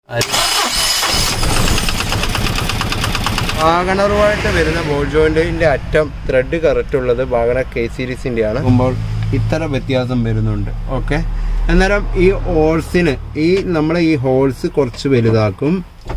വാഗണറുമായിട്ട് വരുന്ന ബോൾ ജോയിന്റിന്റെ അറ്റം ത്രെഡ് കറക്റ്റ് ഉള്ളത് വാഗണ കെ സീരീസിന്റെ ആണ് നോക്കുമ്പോൾ ഇത്ര വ്യത്യാസം വരുന്നുണ്ട് ഓക്കെ അന്നേരം ഈ ഹോൾസിന് ഈ നമ്മളെ ഈ ഹോൾസ് കുറച്ച് വലുതാക്കും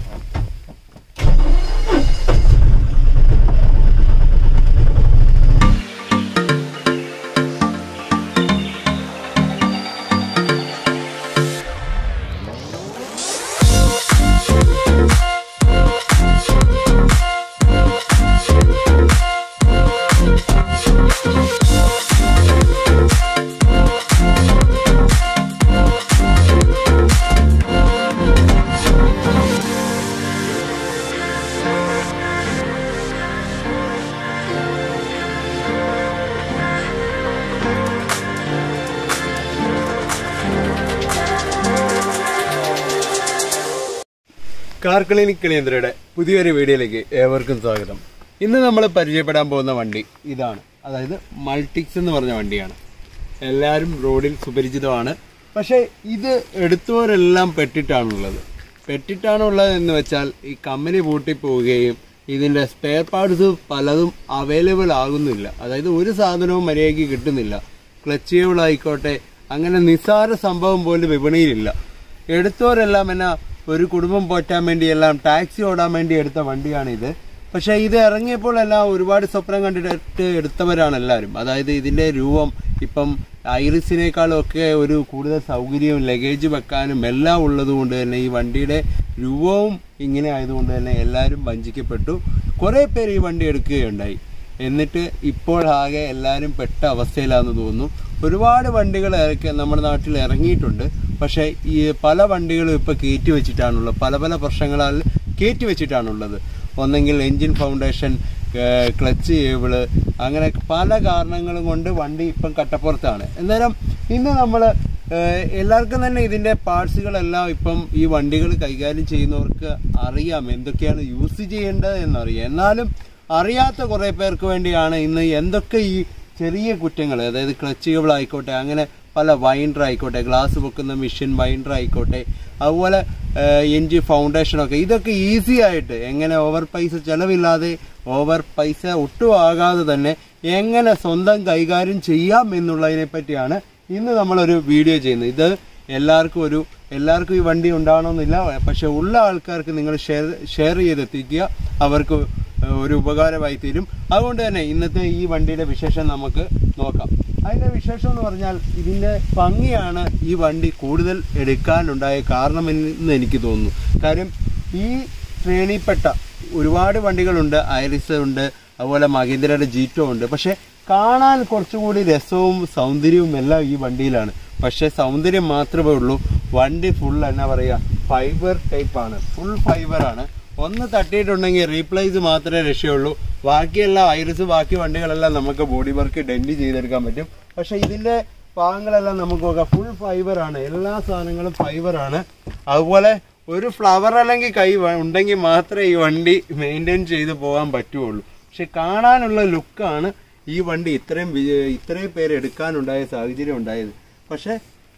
കാർ ക്ലിനിക് ക്ലിയന്ത്രയുടെ പുതിയൊരു വീഡിയോയിലേക്ക് ഏവർക്കും സ്വാഗതം ഇന്ന് നമ്മൾ പരിചയപ്പെടാൻ പോകുന്ന വണ്ടി ഇതാണ് അതായത് മൾട്ടിക്സ് എന്ന് പറഞ്ഞ വണ്ടിയാണ് എല്ലാവരും റോഡിൽ സുപരിചിതമാണ് പക്ഷേ ഇത് എടുത്തവരെല്ലാം പെട്ടിട്ടാണുള്ളത് പെട്ടിട്ടാണുള്ളത് എന്ന് വെച്ചാൽ ഈ കമ്പനി പൂട്ടി പോവുകയും ഇതിൻ്റെ സ്പെയർ പാർട്സ് പലതും അവൈലബിൾ ആകുന്നില്ല അതായത് ഒരു സാധനവും മര്യാദയ്ക്ക് കിട്ടുന്നില്ല ക്ലച്ച് കേബിൾ ആയിക്കോട്ടെ അങ്ങനെ നിസ്സാര സംഭവം പോലും വിപണിയിലില്ല എടുത്തവരെല്ലാം എന്നാ ഒരു കുടുംബം പോറ്റാൻ വേണ്ടി എല്ലാം ടാക്സി ഓടാൻ വേണ്ടി എടുത്ത വണ്ടിയാണ് ഇത് പക്ഷെ ഇത് ഇറങ്ങിയപ്പോൾ എല്ലാം ഒരുപാട് സ്വപ്നം കണ്ടിട്ട് എടുത്തവരാണ് എല്ലാവരും അതായത് ഇതിന്റെ രൂപം ഇപ്പം ഐറിസിനേക്കാളും ഒക്കെ ഒരു കൂടുതൽ സൗകര്യവും ലഗേജ് വെക്കാനും എല്ലാം ഉള്ളത് കൊണ്ട് തന്നെ ഈ വണ്ടിയുടെ രൂപവും ഇങ്ങനെ ആയതുകൊണ്ട് തന്നെ എല്ലാവരും വഞ്ചിക്കപ്പെട്ടു കുറേ പേര് ഈ വണ്ടി എടുക്കുകയുണ്ടായി എന്നിട്ട് ഇപ്പോൾ ആകെ എല്ലാവരും പെട്ട അവസ്ഥയിലാണെന്ന് തോന്നുന്നു ഒരുപാട് വണ്ടികൾ ഇറക്കി നമ്മുടെ നാട്ടിൽ ഇറങ്ങിയിട്ടുണ്ട് പക്ഷേ ഈ പല വണ്ടികളും ഇപ്പോൾ കയറ്റി വെച്ചിട്ടാണുള്ളത് പല പല പ്രശ്നങ്ങളാൽ കയറ്റി വെച്ചിട്ടാണുള്ളത് ഒന്നെങ്കിൽ എൻജിൻ ഫൗണ്ടേഷൻ ക്ലച്ച് കേബിള് അങ്ങനെ പല കാരണങ്ങളും കൊണ്ട് വണ്ടി ഇപ്പം കട്ടപ്പുറത്താണ് എന്നാലും ഇന്ന് നമ്മൾ എല്ലാവർക്കും തന്നെ ഇതിന്റെ പാർട്സുകളെല്ലാം ഇപ്പം ഈ വണ്ടികൾ കൈകാര്യം ചെയ്യുന്നവർക്ക് അറിയാം എന്തൊക്കെയാണ് യൂസ് ചെയ്യേണ്ടത് എന്നറിയാം എന്നാലും അറിയാത്ത കുറെ പേർക്ക് വേണ്ടിയാണ് ഇന്ന് എന്തൊക്കെ ഈ ചെറിയ കുറ്റങ്ങൾ അതായത് ക്ലച്ച് കേബിൾ ആയിക്കോട്ടെ അങ്ങനെ പല വൈൻഡർ ആയിക്കോട്ടെ ഗ്ലാസ് വെക്കുന്ന മെഷീൻ വൈൻഡർ ആയിക്കോട്ടെ അതുപോലെ എൻജി ഫൗണ്ടേഷനൊക്കെ ഇതൊക്കെ ഈസി ആയിട്ട് എങ്ങനെ ഓവർ പൈസ ചെലവില്ലാതെ ഓവർ പൈസ ഒട്ടും ആകാതെ തന്നെ എങ്ങനെ സ്വന്തം കൈകാര്യം ചെയ്യാം എന്നുള്ളതിനെ പറ്റിയാണ് ഇന്ന് നമ്മളൊരു വീഡിയോ ചെയ്യുന്നത് ഇത് എല്ലാവർക്കും ഒരു എല്ലാവർക്കും ഈ വണ്ടി ഉണ്ടാവണമെന്നില്ല പക്ഷെ ഉള്ള ആൾക്കാർക്ക് നിങ്ങൾ ഷെയർ ഷെയർ ചെയ്തെത്തിക്കുക അവർക്ക് ഒരു ഉപകാരമായി തീരും അതുകൊണ്ട് തന്നെ ഇന്നത്തെ ഈ വണ്ടിയുടെ വിശേഷം നമുക്ക് നോക്കാം അതിന്റെ വിശേഷം എന്ന് പറഞ്ഞാൽ ഇതിന്റെ ഭംഗിയാണ് ഈ വണ്ടി കൂടുതൽ എടുക്കാനുണ്ടായ കാരണമെന്ന് എനിക്ക് തോന്നുന്നു കാര്യം ഈ ശ്രേണിപ്പെട്ട ഒരുപാട് വണ്ടികളുണ്ട് ഐറിസ് ഉണ്ട് അതുപോലെ മഹീന്ദ്രയുടെ ജീറ്റോ ഉണ്ട് പക്ഷെ കാണാൻ കുറച്ചുകൂടി രസവും സൗന്ദര്യവും എല്ലാം ഈ വണ്ടിയിലാണ് പക്ഷെ സൗന്ദര്യം മാത്രമേ ഉള്ളൂ വണ്ടി ഫുൾ എന്നാ പറയാ ഫൈബർ ടൈപ്പ് ആണ് ഫുൾ ഫൈബർ ആണ് ഒന്ന് തട്ടിയിട്ടുണ്ടെങ്കിൽ റീപ്ലേസ് മാത്രമേ രക്ഷയുള്ളൂ ബാക്കിയെല്ലാം ഐറിസ് ബാക്കി വണ്ടികളെല്ലാം നമുക്ക് ബോഡി വർക്ക് ഡെന്റ് ചെയ്തെടുക്കാൻ പറ്റും പക്ഷെ ഇതിന്റെ ഭാഗങ്ങളെല്ലാം നമുക്ക് നോക്കാം ഫുൾ ഫൈബർ ആണ് എല്ലാ സാധനങ്ങളും ഫൈബർ ആണ് അതുപോലെ ഒരു ഫ്ലവർ അല്ലെങ്കിൽ കൈ വ- ഉണ്ടെങ്കിൽ മാത്രമേ ഈ വണ്ടി മെയിൻറ്റെയിൻ ചെയ്ത് പോകാൻ പറ്റുള്ളൂ പക്ഷെ കാണാനുള്ള ലുക്കാണ് ഈ വണ്ടി ഇത്രയും വി- ഇത്രയും പേര് എടുക്കാനുണ്ടായ സാഹചര്യം ഉണ്ടായത് പക്ഷെ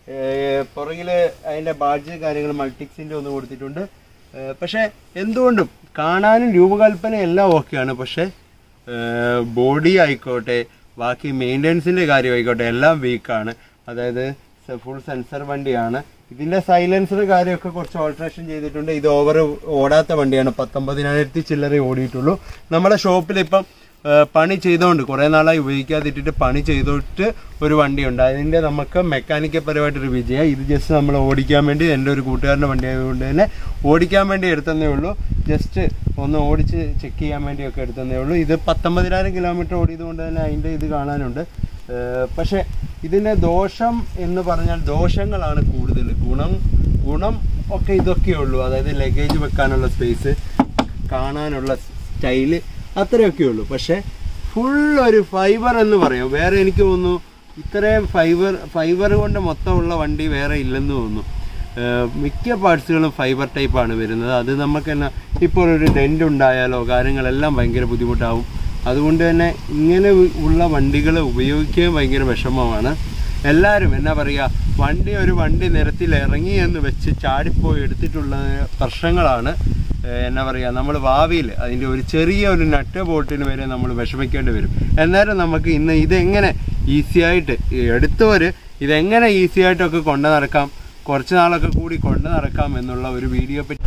പുറകില് അതിന്റെ ബാഡ്ജ് കാര്യങ്ങൾ മൾട്ടിക്സിന്റെ ഒന്ന് കൊടുത്തിട്ടുണ്ട് ഏഹ് പക്ഷെ എന്തുകൊണ്ടും കാണാനും രൂപകൽപ്പന എല്ലാം ഓക്കെയാണ് പക്ഷെ ബോഡി ആയിക്കോട്ടെ ബാക്കി മെയിൻ്റെനൻസിന്റെ കാര്യം ആയിക്കോട്ടെ എല്ലാം വീക്കാണ് അതായത് ഫുൾ സെൻസർ വണ്ടിയാണ് ഇതിന്റെ സൈലൻസർ കാര്യമൊക്കെ കുറച്ച് ഓൾട്രേഷൻ ചെയ്തിട്ടുണ്ട് ഇത് ഓവർ ഓടാത്ത വണ്ടിയാണ് പത്തൊമ്പതിനായിരത്തി ചില്ലറ ഓടിയിട്ടുള്ളൂ നമ്മുടെ ഷോപ്പിൽ ഇപ്പം ആ, പണി ചെയ്തുകൊണ്ട് കുറെ നാളായി ഉപയോഗിക്കാതിട്ടിട്ട് പണി ചെയ്തിട്ട് ഒരു വണ്ടിയുണ്ട് അതിന്റെ നമുക്ക് മെക്കാനിക്കൽ പരമായിട്ട് റിവ്യൂ ചെയ്യാം ഇത് ജസ്റ്റ് നമ്മൾ ഓടിക്കാൻ വേണ്ടി എൻ്റെ ഒരു കൂട്ടുകാരൻ്റെ വണ്ടി ആയതുകൊണ്ട് തന്നെ ഓടിക്കാൻ വേണ്ടി എടുത്തതേ ഉള്ളൂ ജസ്റ്റ് ഒന്ന് ഓടിച്ച് ചെക്ക് ചെയ്യാൻ വേണ്ടിയൊക്കെ എടുത്തതേ ഉള്ളൂ ഇത് പത്തൊമ്പതിനായിരം കിലോമീറ്റർ ഓടിയത് കൊണ്ട് തന്നെ അതിൻ്റെ ഇത് കാണാനുണ്ട് ഏഹ് പക്ഷെ ഇതിന്റെ ദോഷം എന്ന് പറഞ്ഞാൽ ദോഷങ്ങളാണ് കൂടുതൽ ഗുണം ഗുണം ഒക്കെ ഇതൊക്കെ ഉള്ളൂ അതായത് ലഗേജ് വെക്കാനുള്ള സ്പേസ് കാണാനുള്ള സ്റ്റൈല് അത്രയൊക്കെ ഉള്ളൂ പക്ഷെ ഫുൾ ഒരു ഫൈബർ എന്ന് പറയാം വേറെ എനിക്ക് തോന്നുന്നു ഇത്രയും ഫൈബർ ഫൈബർ കൊണ്ട് മൊത്തമുള്ള വണ്ടി വേറെ ഇല്ലെന്ന് തോന്നുന്നു ഏഹ് മിക്ക പാർട്സുകളും ഫൈബർ ടൈപ്പാണ് വരുന്നത് അത് നമുക്ക് തന്നെ ഇപ്പോൾ ഒരു ഡെൻറ്റ് ഉണ്ടായാലോ കാര്യങ്ങളെല്ലാം ഭയങ്കര ബുദ്ധിമുട്ടാവും അതുകൊണ്ട് തന്നെ ഇങ്ങനെ ഉള്ള വണ്ടികൾ ഉപയോഗിക്കാൻ ഭയങ്കര വിഷമമാണ് എല്ലാവരും എന്നാ പറയുക വണ്ടി ഒരു വണ്ടി നിരത്തിൽ ഇറങ്ങി എന്ന് വെച്ച് ചാടിപ്പോയി എടുത്തിട്ടുള്ള പ്രശ്നങ്ങളാണ് ഏഹ് എന്നാ പറയുക നമ്മൾ ഭാവിയിൽ അതിൻ്റെ ഒരു ചെറിയ ഒരു നട്ട് ബോട്ടിന് വരെ നമ്മൾ വിഷമിക്കേണ്ടി വരും എന്നാലും നമുക്ക് ഇന്ന് ഇതെങ്ങനെ ഈസി ആയിട്ട് ഈ എടുത്തവർ ഇതെങ്ങനെ ഈസി ആയിട്ടൊക്കെ കൊണ്ടു നടക്കാം കുറച്ച് നാളൊക്കെ കൂടി കൊണ്ടു നടക്കാം എന്നുള്ള ഒരു വീഡിയോ പറ്റി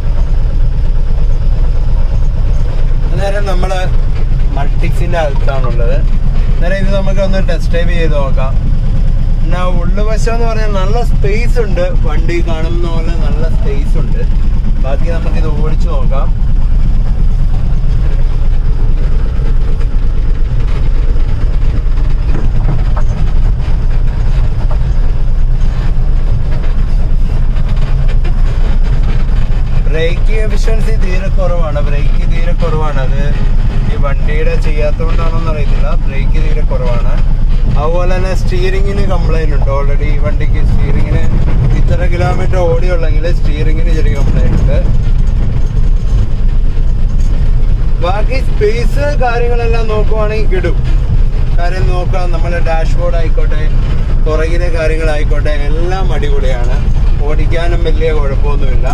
അന്നേരം നമ്മൾ മൾട്ടിക്സിൻ്റെ അകത്താണുള്ളത് അന്നേരം ഇത് നമുക്ക് ഒന്ന് ടെസ്റ്റ് ഡ്രൈവ് ചെയ്ത് നോക്കാം പിന്നെ ഉള്ളുവശം എന്ന് പറഞ്ഞാൽ നല്ല സ്പേസ് ഉണ്ട് വണ്ടി കാണുന്ന പോലെ നല്ല സ്പേസ് ഉണ്ട് ബാക്കി നമുക്ക് ഇത് ഓടിച്ചു നോക്കാം ബ്രേക്ക് എഫിഷ്യൻസി തീരെ കുറവാണ് ബ്രേക്ക് തീരെ കുറവാണ് അത് ഈ വണ്ടിയുടെ ചെയ്യാത്തതുകൊണ്ടാണോന്ന് അറിയത്തില്ല ബ്രേക്ക് തീരെ കുറവാണ് അതുപോലെ തന്നെ സ്റ്റിയറിങ്ങിന് കംപ്ലൈന്റ് ഉണ്ട് ഓൾറെഡി ഈ വണ്ടിക്ക് സ്റ്റിയറിങ്ങിന് ഇത്ര കിലോമീറ്റർ ഓടിയുള്ളെങ്കിൽ സ്റ്റിയറിങ്ങിന് ചെറിയ കംപ്ലൈന്റ് ഉണ്ട് ബാക്കി സ്പേസ് കാര്യങ്ങളെല്ലാം നോക്കുവാണെങ്കിൽ കിടും കാര്യം നോക്കാം നമ്മുടെ ഡാഷ്ബോർഡ് ആയിക്കോട്ടെ പുറകിലെ കാര്യങ്ങളായിക്കോട്ടെ എല്ലാം അടിപൊളിയാണ് ഓടിക്കാനും വലിയ കുഴപ്പമൊന്നുമില്ല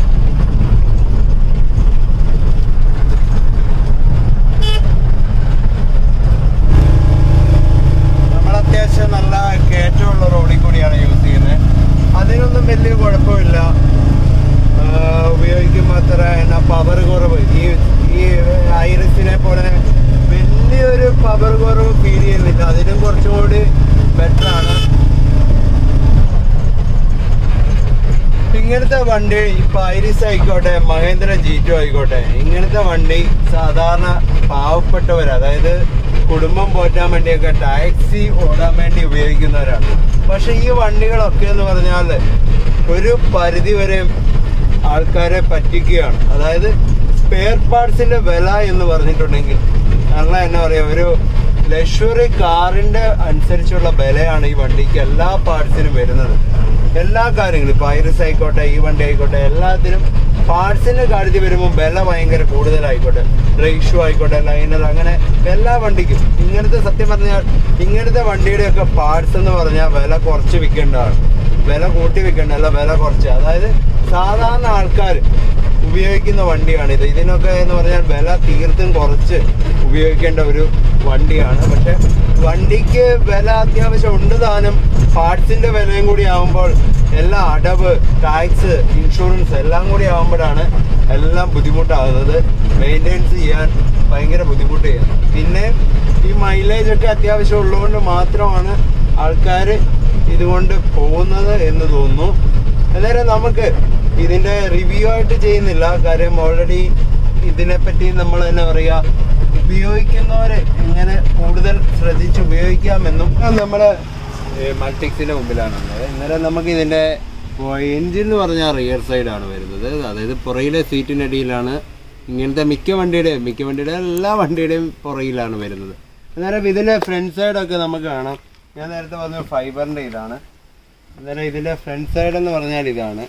നമ്മൾ അത്യാവശ്യം നല്ല കയറ്റമുള്ള റോഡിൽ കൂടിയാണ് യൂസ് ചെയ്യുന്നത് അതിനൊന്നും വലിയ കുഴപ്പമില്ല ആഹ് ഉപയോഗിക്കുമ്പോൾ അത്ര എന്നാ പവർ കുറവ് ഈ ഈ ഐറിസിനെ പോലെ വലിയൊരു പവർ കുറവ് ഫീൽ ചെയ്യുന്നില്ല അതിനും കുറച്ചും കൂടി ബെറ്റർ ആണ് ഇങ്ങനത്തെ വണ്ടി ഇപ്പൊ ഐറിസ് ആയിക്കോട്ടെ മഹേന്ദ്ര ജി ടു ആയിക്കോട്ടെ ഇങ്ങനത്തെ വണ്ടി സാധാരണ പാവപ്പെട്ടവർ അതായത് കുടുംബം പോറ്റാൻ വേണ്ടിയൊക്കെ ടാക്സി ഓടാൻ വേണ്ടി ഉപയോഗിക്കുന്നവരാണ് പക്ഷെ ഈ വണ്ടികളൊക്കെ എന്ന് പറഞ്ഞാൽ ഒരു പരിധി വരെ ആൾക്കാരെ പറ്റിക്കുകയാണ് അതായത് സ്പെയർ പാർട്സിന്റെ വില എന്ന് പറഞ്ഞിട്ടുണ്ടെങ്കിൽ നല്ല എന്നാ പറയാ ഒരു ലക്ഷറി കാറിന്റെ അനുസരിച്ചുള്ള വിലയാണ് ഈ വണ്ടിക്ക് എല്ലാ പാർട്സിനും വരുന്നത് എല്ലാ കാര്യങ്ങളും ഇപ്പൊ ഐറിസ് ആയിക്കോട്ടെ ഈ വണ്ടി ആയിക്കോട്ടെ എല്ലാത്തിനും പാർട്സിന്റെ കാര്യത്തിൽ വരുമ്പോൾ വില ഭയങ്കര കൂടുതലായിക്കോട്ടെ റേഷ്യോ ആയിക്കോട്ടെ ലൈനർ അങ്ങനെ എല്ലാ വണ്ടിക്കും ഇങ്ങനത്തെ സത്യം പറഞ്ഞാൽ ഇങ്ങനത്തെ വണ്ടിയുടെ ഒക്കെ പാർട്സ് എന്ന് പറഞ്ഞാൽ വില കുറച്ച് വിൽക്കേണ്ടതാണ് വില കൂട്ടി വിൽക്കേണ്ടല്ല വില കുറച്ച് അതായത് സാധാരണ ആൾക്കാർ ഉപയോഗിക്കുന്ന വണ്ടിയാണ് ഇത് ഇതിനൊക്കെ എന്ന് പറഞ്ഞാൽ വില തീർത്തും കുറച്ച് ഉപയോഗിക്കേണ്ട ഒരു വണ്ടിയാണ് പക്ഷെ വണ്ടിക്ക് വില അത്യാവശ്യം ഉണ്ട് താനും പാർട്സിന്റെ വിലയും കൂടി ആവുമ്പോൾ എല്ലാ അടവ് ടാക്സ് ഇൻഷുറൻസ് എല്ലാം കൂടി ആവുമ്പോഴാണ് എല്ലാം ബുദ്ധിമുട്ടാകുന്നത് മെയിൻ്റെനൻസ് ചെയ്യാൻ ഭയങ്കര ബുദ്ധിമുട്ട് ചെയ്യുന്നത് പിന്നെ ഈ മൈലേജ് ഒക്കെ അത്യാവശ്യം ഉള്ളതുകൊണ്ട് മാത്രമാണ് ആൾക്കാർ ഇതുകൊണ്ട് പോകുന്നത് എന്ന് തോന്നുന്നു അന്നേരം നമുക്ക് ഇതിന്റെ റിവ്യൂ ആയിട്ട് ചെയ്യുന്നില്ല കാര്യം ഓൾറെഡി ഇതിനെപ്പറ്റി നമ്മൾ എന്നാ പറയാ ഉപയോഗിക്കുന്നവരെ എങ്ങനെ കൂടുതൽ ശ്രദ്ധിച്ച് ഉപയോഗിക്കാമെന്നും നമ്മള് മൾട്ടിക്സിന്റെ മുമ്പിലാണുള്ളത് അന്നേരം നമുക്ക് ഇതിന്റെ എഞ്ചിൻ എന്ന് പറഞ്ഞാൽ റിയർ സൈഡാണ് വരുന്നത് അതായത് പുറയിലെ സീറ്റിനടിയിലാണ് ഇങ്ങനത്തെ മിക്ക വണ്ടിയുടെയും മിക്ക വണ്ടിയുടെ എല്ലാ വണ്ടിയുടെയും പുറയിലാണ് വരുന്നത് അന്നേരം ഇതിന്റെ ഫ്രണ്ട് സൈഡൊക്കെ നമുക്ക് കാണാം ഞാൻ നേരത്തെ പറഞ്ഞ ഫൈബറിന്റെ ഇതാണ് അന്നേരം ഇതിന്റെ ഫ്രണ്ട് സൈഡ് എന്ന് പറഞ്ഞാൽ ഇതാണ്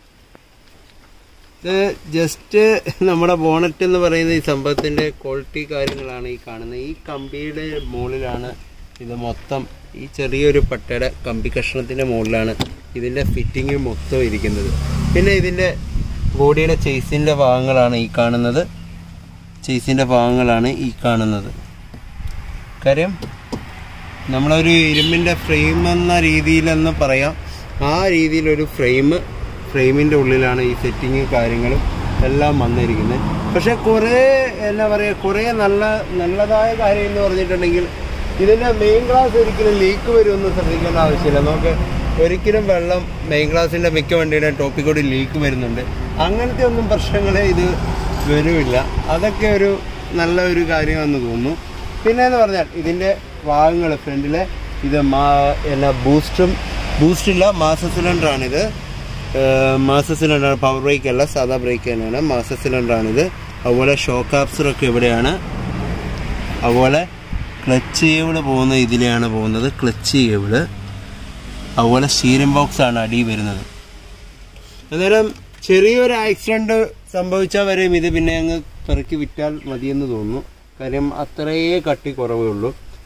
ഇത് ജസ്റ്റ് നമ്മുടെ ബോണറ്റ് എന്ന് പറയുന്ന ഈ സംഭവത്തിന്റെ ക്വാളിറ്റി കാര്യങ്ങളാണ് ഈ കാണുന്നത് ഈ കമ്പിയുടെ മുകളിലാണ് ഇത് മൊത്തം ഈ ചെറിയൊരു പട്ടയുടെ കമ്പി കഷ്ണത്തിന്റെ മുകളിലാണ് ഇതിന്റെ ഫിറ്റിംഗ് മൊത്തം ഇരിക്കുന്നത് പിന്നെ ഇതിന്റെ ബോഡിയുടെ ചേസിന്റെ ഭാഗങ്ങളാണ് ഈ കാണുന്നത് ചേസിന്റെ ഭാഗങ്ങളാണ് ഈ കാണുന്നത് കാര്യം നമ്മളൊരു ഇരുമ്പിൻ്റെ ഫ്രെയിം എന്ന രീതിയിലെന്ന് പറയാം ആ രീതിയിലൊരു ഫ്രെയിം ഫ്രെയിമിൻ്റെ ഉള്ളിലാണ് ഈ സെറ്റിങ് കാര്യങ്ങളും എല്ലാം വന്നിരിക്കുന്നത് പക്ഷെ കുറേ എന്നാ പറയുക കുറേ നല്ല നല്ലതായ കാര്യം എന്ന് പറഞ്ഞിട്ടുണ്ടെങ്കിൽ ഇതിൻ്റെ മെയിൻ ഗ്ലാസ് ഒരിക്കലും ലീക്ക് വരുമെന്ന് ശ്രദ്ധിക്കേണ്ട ആവശ്യമില്ല നമുക്ക് ഒരിക്കലും വെള്ളം മെയിൻ ഗ്ലാസിൻ്റെ മിക്ക വണ്ടിയുടെ ടോപ്പിൽ കൂടി ലീക്ക് വരുന്നുണ്ട് അങ്ങനത്തെ ഒന്നും പ്രശ്നങ്ങളെ ഇത് വരുമില്ല അതൊക്കെ ഒരു നല്ല ഒരു കാര്യമാണെന്ന് തോന്നുന്നു പിന്നെ എന്ന് പറഞ്ഞാൽ ഇതിൻ്റെ ഭാഗങ്ങൾ ഫ്രണ്ടിലെ ഇത് മാ എന്നാ ബൂസ്റ്റും ബൂസ്റ്റില്ല മാസ സിലിണ്ടറാണിത് മാസ സിലിണ്ടർ പവർ ബ്രേക്ക് അല്ല സാധാ ബ്രേക്ക് തന്നെയാണ് മാസ സിലിണ്ടറാണിത് അതുപോലെ ഷോക്ക് ആപ്സറൊക്കെ ഇവിടെയാണ് അതുപോലെ ക്ലച്ച് കേബിള് പോകുന്ന ഇതിലെയാണ് പോകുന്നത് ക്ലച്ച് കേബിള് അതുപോലെ സ്റ്റീരിംഗ് ബോക്സ് ആണ് അടി വരുന്നത് അന്നേരം ചെറിയൊരു ആക്സിഡന്റ് സംഭവിച്ചാൽ വരെയും ഇത് പിന്നെ അങ്ങ് പെറുക്കി വിറ്റാൽ മതിയെന്ന് തോന്നുന്നു കാര്യം അത്രയേ കട്ടി കുറവേ ഉള്ളൂ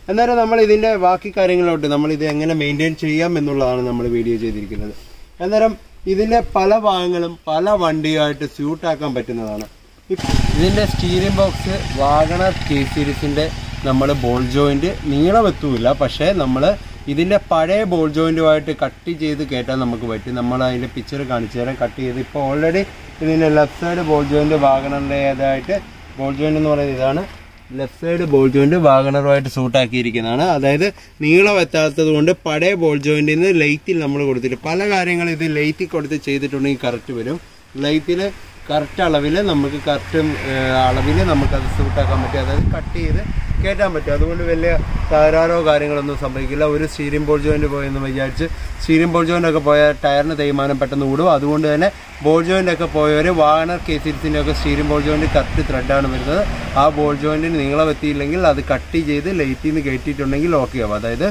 എന്നാലും നമ്മൾ ഇതിന്റെ ബാക്കി കാര്യങ്ങളിലോട്ട് നമ്മൾ ഇത് എങ്ങനെ മെയിൻറ്റെയിൻ ചെയ്യാം എന്നുള്ളതാണ് നമ്മൾ വീഡിയോ ചെയ്തിരിക്കുന്നത് അന്നേരം ഇതിന്റെ പല ഭാഗങ്ങളും പല വണ്ടിയായിട്ട് സ്യൂട്ട് ആക്കാൻ പറ്റുന്നതാണ് ഇപ്പ- ഇതിന്റെ സ്റ്റീരിംഗ് ബോക്സ് വാഗണർ കെ സീരീസിന്റെ നമ്മൾ ബോൾ ജോയിന്റ് നീളം എത്തൂല പക്ഷേ നമ്മൾ ഇതിന്റെ പഴയ ബോൾ ജോയിന്റുമായിട്ട് കട്ട് ചെയ്ത് കയറ്റാൻ നമുക്ക് പറ്റും നമ്മൾ അതിന്റെ പിക്ചർ കാണിച്ചു തരാം കട്ട് ചെയ്ത് ഇപ്പോൾ ഓൾറെഡി ഇതിന്റെ ലെഫ്റ്റ് സൈഡ് ബോൾ ജോയിന്റ് വാഗണറിൻ്റെതായിട്ട് ബോൾ ജോയിന്റ് എന്ന് പറയുന്നത് ഇതാണ് ലെഫ്റ്റ് സൈഡ് ബോൾ ജോയിന്റ് വാഗണറുമായിട്ട് സൂട്ടാക്കിയിരിക്കുന്നതാണ് അതായത് നീളം എത്താത്തത് കൊണ്ട് പഴയ ബോൾ ജോയിന്റിൽ നിന്ന് ലൈറ്റിൽ നമ്മൾ കൊടുത്തിട്ട് പല കാര്യങ്ങളും ഇത് ലൈറ്റിൽ കൊടുത്ത് ചെയ്തിട്ടുണ്ടെങ്കിൽ കറക്റ്റ് വരും ലൈറ്റിൽ കറക്റ്റ് അളവിൽ നമുക്ക് കറക്റ്റ് അളവിൽ നമുക്കത് സൂട്ടാക്കാൻ പറ്റും അതായത് കട്ട് ചെയ്ത് കയറ്റാൻ പറ്റും അതുകൊണ്ട് വലിയ തകരാറോ കാര്യങ്ങളൊന്നും സംഭവിക്കില്ല ഒരു സ്റ്റീരിംഗ് ബോൾ ജോയിന്റ് പോയെന്ന് വിചാരിച്ച് സ്റ്റീരിംഗ് ബോൾ ജോയിന്റ് ഒക്കെ പോയാൽ ടയറിന് തേയ്മാനം പെട്ടെന്ന് കൂടും അതുകൊണ്ട് തന്നെ ബോൾ ജോയിന്റ് ഒക്കെ പോയവർ വാഗണർ കെ സീരീസിൻ്റെ ഒക്കെ സ്റ്റീരിംഗ് ബോൾ ജോയിന്റ് കറക്റ്റ് ത്രെഡാണ് വരുന്നത് ആ ബോൾ ജോയിന്റിന് നീളം എത്തിയില്ലെങ്കിൽ അത് കട്ട് ചെയ്ത് ലൈറ്റിൽ നിന്ന് കയറ്റിയിട്ടുണ്ടെങ്കിൽ ഓക്കെ ആവും അതായത്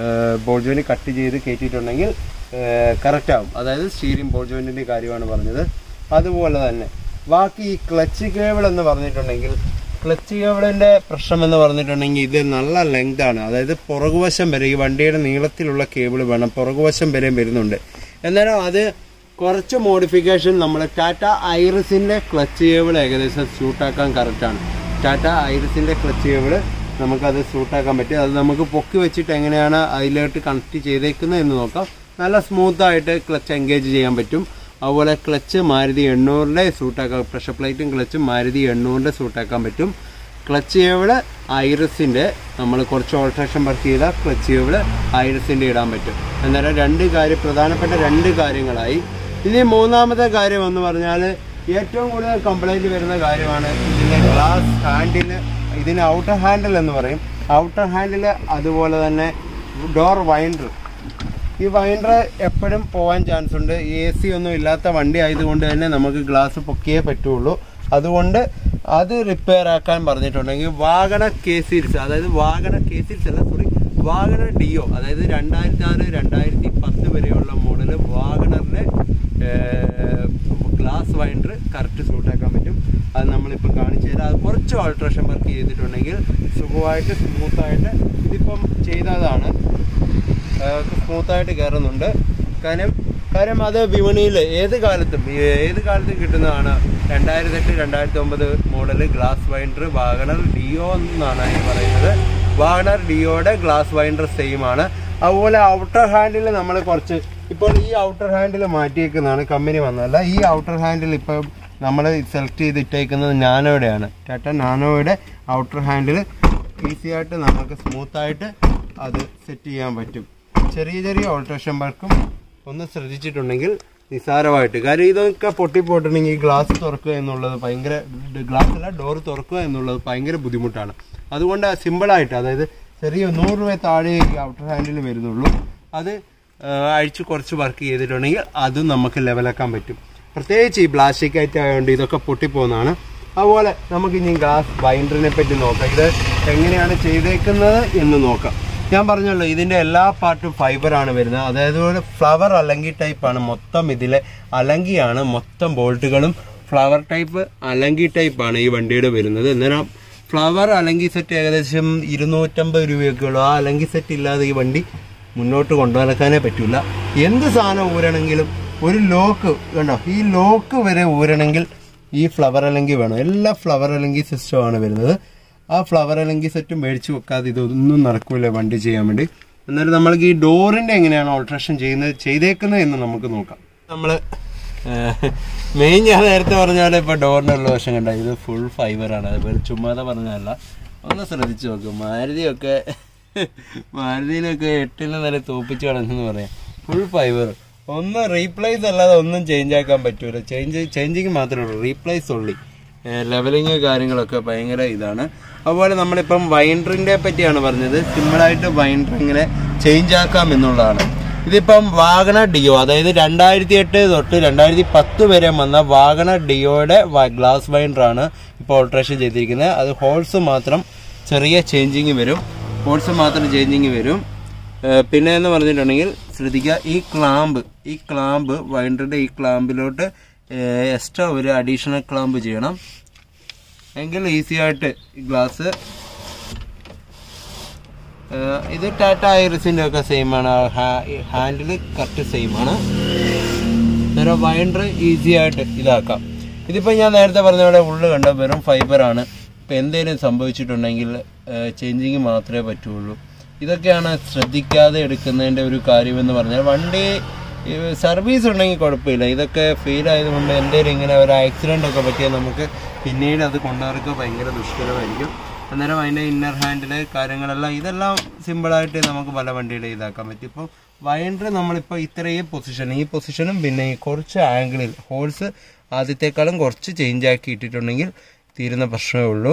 ബോൾ ജോയിന്റ് കട്ട് ചെയ്ത് കയറ്റിയിട്ടുണ്ടെങ്കിൽ കറക്റ്റ് ആവും അതായത് സ്റ്റീരിംഗ് ബോൾ ജോയിന്റിന്റെ കാര്യമാണ് പറഞ്ഞത് അതുപോലെ തന്നെ ബാക്കി ഈ ക്ലച്ച് കേബിൾ എന്ന് പറഞ്ഞിട്ടുണ്ടെങ്കിൽ ക്ലച്ച് കേബിളിന്റെ പ്രശ്നം എന്ന് പറഞ്ഞിട്ടുണ്ടെങ്കിൽ ഇത് നല്ല ലെങ്ത് ആണ് അതായത് പുറകുവശം വരെ ഈ വണ്ടിയുടെ നീളത്തിലുള്ള കേബിൾ വേണം പുറകുവശം വരെ വരുന്നുണ്ട് എന്നാലും അത് കുറച്ച് മോഡിഫിക്കേഷൻ നമ്മൾ ടാറ്റ ഐറിസിന്റെ ക്ലച്ച് കേബിൾ ഏകദേശം സ്യൂട്ടാക്കാൻ കറക്റ്റാണ് ടാറ്റ ഐറിസിന്റെ ക്ലച്ച് കേബിൾ നമുക്കത് സൂട്ടാക്കാൻ പറ്റും അത് നമുക്ക് പൊക്കി വെച്ചിട്ട് എങ്ങനെയാണ് അതിലോട്ട് കണക്ട് ചെയ്തേക്കുന്നത് എന്ന് നോക്കാം നല്ല സ്മൂത്ത് ആയിട്ട് ക്ലച്ച് എൻഗേജ് ചെയ്യാൻ പറ്റും അതുപോലെ ക്ലച്ച് മാരുതി എണ്ണൂറിൻ്റെ സൂട്ടാക്കാൻ പ്രഷർ പ്ലേറ്റും ക്ലച്ചും മാരുതി എണ്ണൂറിൻ്റെ സൂട്ടാക്കാൻ പറ്റും ക്ലച്ച് കേബിള് ഐറിസിൻ്റെ നമ്മൾ കുറച്ച് ഓൾട്രേഷൻ വർക്ക് ചെയ്താൽ ക്ലച്ച് കേബിള് ഐറിസിൻ്റെ ഇടാൻ പറ്റും അന്നേരം രണ്ട് കാര്യം പ്രധാനപ്പെട്ട രണ്ട് കാര്യങ്ങളായി ഇനി മൂന്നാമത്തെ കാര്യം എന്ന് പറഞ്ഞാൽ ഏറ്റവും കൂടുതൽ കംപ്ലൈൻറ്റ് വരുന്ന കാര്യമാണ് ഇതിൻ്റെ ഗ്ലാസ് ഹാൻഡിൽ ഇതിന് ഔട്ടർ ഹാൻഡിൽ എന്ന് പറയും ഔട്ടർ ഹാൻഡിൽ അതുപോലെ തന്നെ ഡോർ വൈൻഡർ ഈ വൈൻഡർ എപ്പോഴും പോകാൻ ചാൻസ് ഉണ്ട് എ സി ഒന്നും ഇല്ലാത്ത വണ്ടി ആയതുകൊണ്ട് തന്നെ നമുക്ക് ഗ്ലാസ് പൊക്കിയേ പറ്റുള്ളൂ അതുകൊണ്ട് അത് റിപ്പയർ ആക്കാൻ പറഞ്ഞിട്ടുണ്ടെങ്കിൽ വാഗണ കെ സീരീസ് അതായത് വാഗണ കെ സീരീസ് അല്ല സോറി വാഗണ ഡിയോ അതായത് രണ്ടായിരത്തി ആറ് രണ്ടായിരത്തി പത്ത് വരെയുള്ള മോഡൽ വാഗണറിന്റെ ഗ്ലാസ് വൈൻഡർ കറക്റ്റ് സൂട്ടാക്കാൻ പറ്റും അത് നമ്മളിപ്പോൾ കാണിച്ചു തരാം അത് കുറച്ച് ഓൾട്രേഷൻ വർക്ക് ചെയ്തിട്ടുണ്ടെങ്കിൽ സുഖമായിട്ട് സ്മൂത്തായിട്ട് ഇതിപ്പം ചെയ്തതാണ് സ്മൂത്തായിട്ട് കയറുന്നുണ്ട് കാര്യം കാര്യം അത് വിപണിയിൽ ഏത് കാലത്തും ഏത് കാലത്തും കിട്ടുന്നതാണ് രണ്ടായിരത്തി എട്ട് രണ്ടായിരത്തി ഒമ്പത് model glass winder WagonR Duo എന്നാണ് അതിന് പറയുന്നത് വാഗണർ ഡിയോയുടെ ഗ്ലാസ് വൈൻഡർ സെയിം ആണ് അതുപോലെ ഔട്ടർ ഹാൻഡിൽ നമ്മൾ കുറച്ച് ഇപ്പോൾ ഈ ഔട്ടർ ഹാൻഡിൽ മാറ്റിയേക്കുന്നതാണ് കമ്പനി വന്നതല്ല ഈ ഔട്ടർ ഹാൻഡിൽ ഇപ്പം നമ്മൾ സെലക്ട് ചെയ്ത് ഇട്ടേക്കുന്നത് നാനോയുടെയാണ് ടാറ്റ നാനോയുടെ ഔട്ടർ ഹാൻഡിൽ ഈസി ആയിട്ട് നമുക്ക് സ്മൂത്തായിട്ട് അത് സെറ്റ് ചെയ്യാൻ പറ്റും ചെറിയ ചെറിയ ഓൾട്രേഷൻ വർക്കും ഒന്ന് ശ്രദ്ധിച്ചിട്ടുണ്ടെങ്കിൽ നിസ്സാരമായിട്ട് കാര്യം ഇതൊക്കെ പൊട്ടിപ്പോയിട്ടുണ്ടെങ്കിൽ ഈ ഗ്ലാസ് തുറക്കുക എന്നുള്ളത് ഭയങ്കര ഗ്ലാസ് അല്ല ഡോർ തുറക്കുക എന്നുള്ളത് ഭയങ്കര ബുദ്ധിമുട്ടാണ് അതുകൊണ്ട് സിമ്പിളായിട്ട് അതായത് ചെറിയ നൂറ് രൂപ താഴെ ഔട്ടർ ഹാൻഡിൽ വരുന്നുള്ളൂ അത് ആ, അഴിച്ച് കുറച്ച് വർക്ക് ചെയ്തിട്ടുണ്ടെങ്കിൽ അതും നമുക്ക് ലെവലാക്കാൻ പറ്റും പ്രത്യേകിച്ച് ഈ പ്ലാസ്റ്റിക് ഐറ്റം ആയതുകൊണ്ട് ഇതൊക്കെ പൊട്ടിപ്പോകുന്നതാണ് അതുപോലെ നമുക്ക് ഇനി ഗ്ലാസ് ബൈൻഡറിനെ പറ്റി നോക്കാം ഇത് എങ്ങനെയാണ് ചെയ്തേക്കുന്നത് എന്ന് നോക്കാം ഞാൻ പറഞ്ഞല്ലോ ഇതിന്റെ എല്ലാ പാർട്ടും ഫൈബർ ആണ് വരുന്നത് അതായത് ഒരു ഫ്ലവർ അലങ്കി ടൈപ്പ് ആണ് മൊത്തം ഇതിലെ അലങ്കിയാണ് മൊത്തം ബോൾട്ടുകളും ഫ്ലവർ ടൈപ്പ് അലങ്കി ടൈപ്പ് ആണ് ഈ വണ്ടിയുടെ വരുന്നത് എന്നാൽ ഫ്ലവർ അലങ്കി സെറ്റ് ഏകദേശം ഇരുന്നൂറ്റമ്പത് രൂപയൊക്കെ ഉള്ളൂ ആ അലങ്കി സെറ്റ് ഇല്ലാതെ ഈ വണ്ടി മുന്നോട്ട് കൊണ്ടുനടക്കാനേ പറ്റൂല എന്ത് സാധനം ഊരണമെങ്കിലും ഒരു ലോക്ക് കണ്ടോ ഈ ലോക്ക് വരെ ഊരണമെങ്കിൽ ഈ ഫ്ലവർ അലങ്കി വേണം എല്ലാ ഫ്ലവർ അലങ്കി സിസ്റ്റമാണ് വരുന്നത് ആ ഫ്ലവർ അലങ്കി സെറ്റ് മേടിച്ച് വെക്കാതെ ഇതൊന്നും നടക്കൂല വണ്ടി ചെയ്യാൻ വേണ്ടി എന്നാലും നമ്മൾക്ക് ഈ ഡോറിന്റെ എങ്ങനെയാണ് ഓൾട്രേഷൻ ചെയ്യുന്നത് ചെയ്തേക്കുന്നത് എന്ന് നമുക്ക് നോക്കാം നമ്മൾ മെയിൻ ഞാൻ നേരത്തെ പറഞ്ഞ പോലെ ഇപ്പൊ ഡോറിന്റെ ഉള്ള വശം കണ്ട ഇത് ഫുൾ ഫൈബർ ആണ് അത് വെറും ചുമ്മാതെ പറഞ്ഞതല്ല ഒന്ന് ശ്രദ്ധിച്ചു നോക്കും മാരുതിയൊക്കെ മാരുതിയിലൊക്കെ എട്ടിന് നില തോപ്പിച്ച് കളഞ്ഞെന്ന് പറയാം ഫുൾ ഫൈബർ ഒന്ന് റീപ്ലേസ് അല്ലാതെ ഒന്നും ചേഞ്ച് ആക്കാൻ പറ്റൂല ചേഞ്ച് ചേഞ്ചിങ് മാത്രമേ ഉള്ളൂ റീപ്ലേസ് ഉള്ളി ലെവലിങ് കാര്യങ്ങളൊക്കെ ഭയങ്കര ഇതാണ് അതുപോലെ നമ്മളിപ്പം വൈൻഡറിന്റെ പറ്റിയാണ് പറഞ്ഞത് സിമ്പിളായിട്ട് വൈൻഡർ ഇങ്ങനെ ചേഞ്ച് ആക്കാം എന്നുള്ളതാണ് ഇതിപ്പം വാഗണ ഡിയോ അതായത് രണ്ടായിരത്തി എട്ട് തൊട്ട് രണ്ടായിരത്തി പത്ത് വരെ വന്ന വാഗണ ഡിയോയുടെ ഗ്ലാസ് വൈൻഡർ ആണ് ഇപ്പോൾ ഓൾട്രേഷൻ ചെയ്തിരിക്കുന്നത് അത് ഹോൾസ് മാത്രം ചെറിയ ചേഞ്ചിങ് വരും ഹോൾസ് മാത്രം ചേഞ്ചിങ് വരും ഏഹ് പിന്നെ എന്ന് പറഞ്ഞിട്ടുണ്ടെങ്കിൽ ശ്രദ്ധിക്കുക ഈ ക്ലാമ്പ് ഈ ക്ലാമ്പ് വൈൻഡറിന്റെ ഈ ക്ലാമ്പിലോട്ട് എക്സ്ട്രാ ഒരു അഡീഷണൽ ക്ലാമ്പ് ചെയ്യണം എങ്കിൽ ഈസി ആയിട്ട് ഈ ഗ്ലാസ് ഏഹ് ഇത് ടാറ്റ ഐറിസിൻ്റെ ഒക്കെ സെയിം ആണ് ഹാൻഡിൽ കറക്റ്റ് സെയിം ആണ് അന്നേരം വൈൻഡർ ഈസി ആയിട്ട് ഇതാക്കാം ഇതിപ്പോൾ ഞാൻ നേരത്തെ പറഞ്ഞ പോലെ ഉള്ളു കണ്ട വെറും ഫൈബറാണ് ഇപ്പം എന്തെങ്കിലും സംഭവിച്ചിട്ടുണ്ടെങ്കിൽ ചേഞ്ചിങ് മാത്രമേ പറ്റുള്ളൂ ഇതൊക്കെയാണ് ശ്രദ്ധിക്കാതെ എടുക്കുന്നതിൻ്റെ ഒരു കാര്യമെന്ന് പറഞ്ഞാൽ വണ്ടി സർവീസ് ഉണ്ടെങ്കിൽ കുഴപ്പമില്ല ഇതൊക്കെ ഫെയിൽ ആയതുകൊണ്ട് എന്തെങ്കിലും ഇങ്ങനെ ഒരു ആക്സിഡൻ്റ് ഒക്കെ പറ്റിയാൽ നമുക്ക് പിന്നീട് അത് കൊണ്ടുവർക്ക് ഭയങ്കര ദുഷ്കരമായിരിക്കും അന്നേരം അതിൻ്റെ ഇന്നർ ഹാൻഡില് കാര്യങ്ങളെല്ലാം ഇതെല്ലാം സിമ്പിളായിട്ട് നമുക്ക് പല വണ്ടിയുടെ ഇതാക്കാൻ പറ്റും ഇപ്പോൾ വയൻഡർ നമ്മളിപ്പോൾ ഇത്രയും പൊസിഷൻ ഈ പൊസിഷനും പിന്നെ ഈ കുറച്ച് ആംഗിളിൽ ഹോൾസ് ആദ്യത്തെക്കാളും കുറച്ച് ചേഞ്ച് ആക്കി ഇട്ടിട്ടുണ്ടെങ്കിൽ തീരുന്ന പ്രശ്നമേ ഉള്ളൂ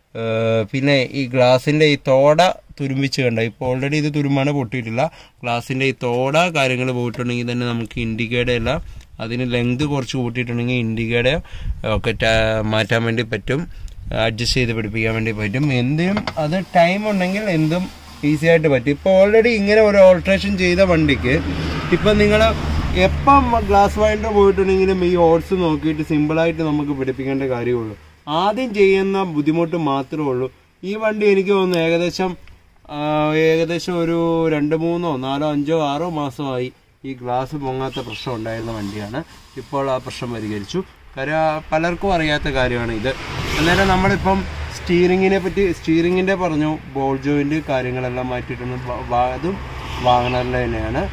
ഏഹ് പിന്നെ ഈ ഗ്ലാസിൻ്റെ ഈ തോട തുരുമ്പിച്ച് കണ്ട ഇപ്പോൾ ഓൾറെഡി ഇത് തുരുമ്പാണ് പൊട്ടിയിട്ടില്ല ഗ്ലാസിൻ്റെ ഈ തോട കാര്യങ്ങൾ പോയിട്ടുണ്ടെങ്കിൽ തന്നെ നമുക്ക് ഇൻഡിക്കേറ്റർ എല്ലാം അതിന് ലെങ്ത് കുറച്ച് കൂട്ടിയിട്ടുണ്ടെങ്കിൽ ഇൻഡിക്കേറ്റർ ഒക്കെ ടാ- മാറ്റാൻ വേണ്ടി പറ്റും അഡ്ജസ്റ്റ് ചെയ്ത് പിടിപ്പിക്കാൻ വേണ്ടി പറ്റും എന്തും അത് ടൈം ഉണ്ടെങ്കിൽ എന്തും ഈസി ആയിട്ട് പറ്റും ഇപ്പോൾ ഓൾറെഡി ഇങ്ങനെ ഒരു ഓൾട്രേഷൻ ചെയ്ത വണ്ടിക്ക് ഇപ്പം നിങ്ങൾ എപ്പം ഗ്ലാസ് വൈൻഡർ പോയിട്ടുണ്ടെങ്കിലും ഈ ഓട്സ് നോക്കിയിട്ട് സിമ്പിളായിട്ട് നമുക്ക് പിടിപ്പിക്കേണ്ട കാര്യമുള്ളൂ ആദ്യം ചെയ്യുന്ന ബുദ്ധിമുട്ട് മാത്രമേ ഉള്ളൂ ഈ വണ്ടി എനിക്ക് തോന്നുന്നു ഏകദേശം ആ, ഏകദേശം ഒരു രണ്ട് മൂന്നോ നാലോ അഞ്ചോ ആറോ മാസമായി ഈ ഗ്ലാസ് പൊങ്ങാത്ത പ്രശ്നം ഉണ്ടായിരുന്ന വണ്ടിയാണ് ഇപ്പോൾ ആ പ്രശ്നം പരിഹരിച്ചു കാര്യം ആ പലർക്കും അറിയാത്ത കാര്യമാണ് ഇത് അന്നേരം നമ്മളിപ്പം സ്റ്റീറിങ്ങിനെ പറ്റി സ്റ്റീറിങ്ങിൻ്റെ പറഞ്ഞു ബോൾ ജോയിൻറ്റ് കാര്യങ്ങളെല്ലാം മാറ്റിയിട്ടുണ്ട് വ- വ- അതും വാഗണറിൻ്റെ തന്നെയാണ്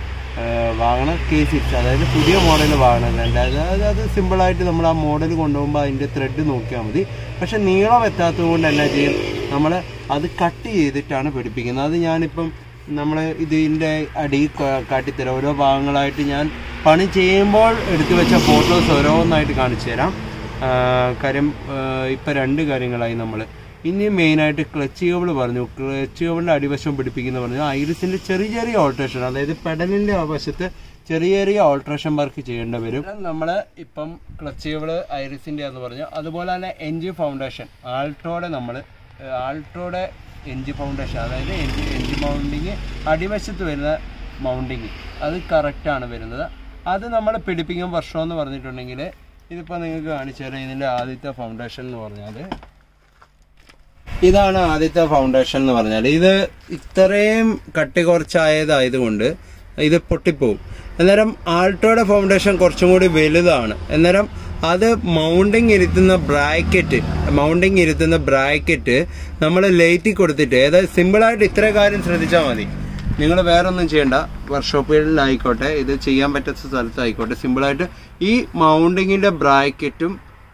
വാഗണർ കെ സിക്സ് അതായത് പുതിയ മോഡൽ വാഗണറിൻ്റെ അതായത് അത് സിമ്പിളായിട്ട് നമ്മൾ ആ മോഡൽ കൊണ്ടുപോകുമ്പോൾ അതിൻ്റെ ത്രെഡ് നോക്കിയാൽ മതി പക്ഷെ നീളം എത്താത്തത് കൊണ്ട് എന്നാ ചെയ്യും നമ്മൾ അത് കട്ട് ചെയ്തിട്ടാണ് പിടിപ്പിക്കുന്നത് അത് ഞാനിപ്പം നമ്മൾ ഇതിൻ്റെ അടി ക- കാട്ടിത്തരാം ഓരോ ഭാഗങ്ങളായിട്ട് ഞാൻ പണി ചെയ്യുമ്പോൾ എടുത്തു വെച്ച ഫോട്ടോസ് ഓരോന്നായിട്ട് കാണിച്ചു തരാം ആ, കാര്യം ഇപ്പം രണ്ട് കാര്യങ്ങളായി നമ്മൾ ഇനി മെയിനായിട്ട് ക്ലച്ച് കേബിൾ പറഞ്ഞു ക്ലച്ച് കേബിളിൻ്റെ അടിവശം പിടിപ്പിക്കുന്ന പറഞ്ഞു ഐറിസിൻ്റെ ചെറിയ ചെറിയ ഓൾട്രേഷൻ അതായത് പെഡലിൻ്റെ ആ വശത്ത് ചെറിയ ചെറിയ ഓൾട്രേഷൻ വർക്ക് ചെയ്യേണ്ടി വരും നമ്മൾ ഇപ്പം ക്ലച്ച് കേബിൾ ഐറിസിൻ്റെ എന്ന് പറഞ്ഞു അതുപോലെ തന്നെ എൻജി ഫൗണ്ടേഷൻ ആൾട്രോടെ നമ്മൾ ആൾട്രോടെ എൻജി ഫൗണ്ടേഷൻ അതായത് എൻജി എൻജി മൗണ്ടിങ് അടിവശത്ത് വരുന്ന മൗണ്ടിങ് അത് കറക്റ്റാണ് വരുന്നത് അത് നമ്മൾ പിടിപ്പിക്കും വർഷം എന്ന് പറഞ്ഞിട്ടുണ്ടെങ്കിൽ ഇതിപ്പോൾ നിങ്ങൾക്ക് കാണിച്ചു തരാം ഇതിൻ്റെ ആദ്യത്തെ ഫൗണ്ടേഷൻ എന്ന് പറഞ്ഞാൽ ഇതാണ് ആദ്യത്തെ ഫൗണ്ടേഷൻ എന്ന് പറഞ്ഞാൽ ഇത് ഇത്രയും കട്ടി കുറച്ചായതായതുകൊണ്ട് ഇത് പൊട്ടിപ്പോവും അന്നേരം ആൾട്ടോയുടെ ഫൗണ്ടേഷൻ കുറച്ചും കൂടി വലുതാണ് അന്നേരം അത് മൗണ്ടിങ് ഇരുത്തുന്ന ബ്രാക്കറ്റ് മൗണ്ടിങ് ഇരുത്തുന്ന ബ്രാക്കറ്റ് നമ്മൾ ലൈറ്റിൽ കൊടുത്തിട്ട് അതായത് സിമ്പിളായിട്ട് ഇത്ര കാര്യം ശ്രദ്ധിച്ചാൽ മതി നിങ്ങൾ വേറെ ഒന്നും ചെയ്യണ്ട വർക്ക്ഷോപ്പുകളിലായിക്കോട്ടെ ഇത് ചെയ്യാൻ പറ്റാത്ത സ്ഥലത്തായിക്കോട്ടെ സിമ്പിളായിട്ട് ഈ മൗണ്ടിങ്ങിൻ്റെ ബ്രാക്കറ്റും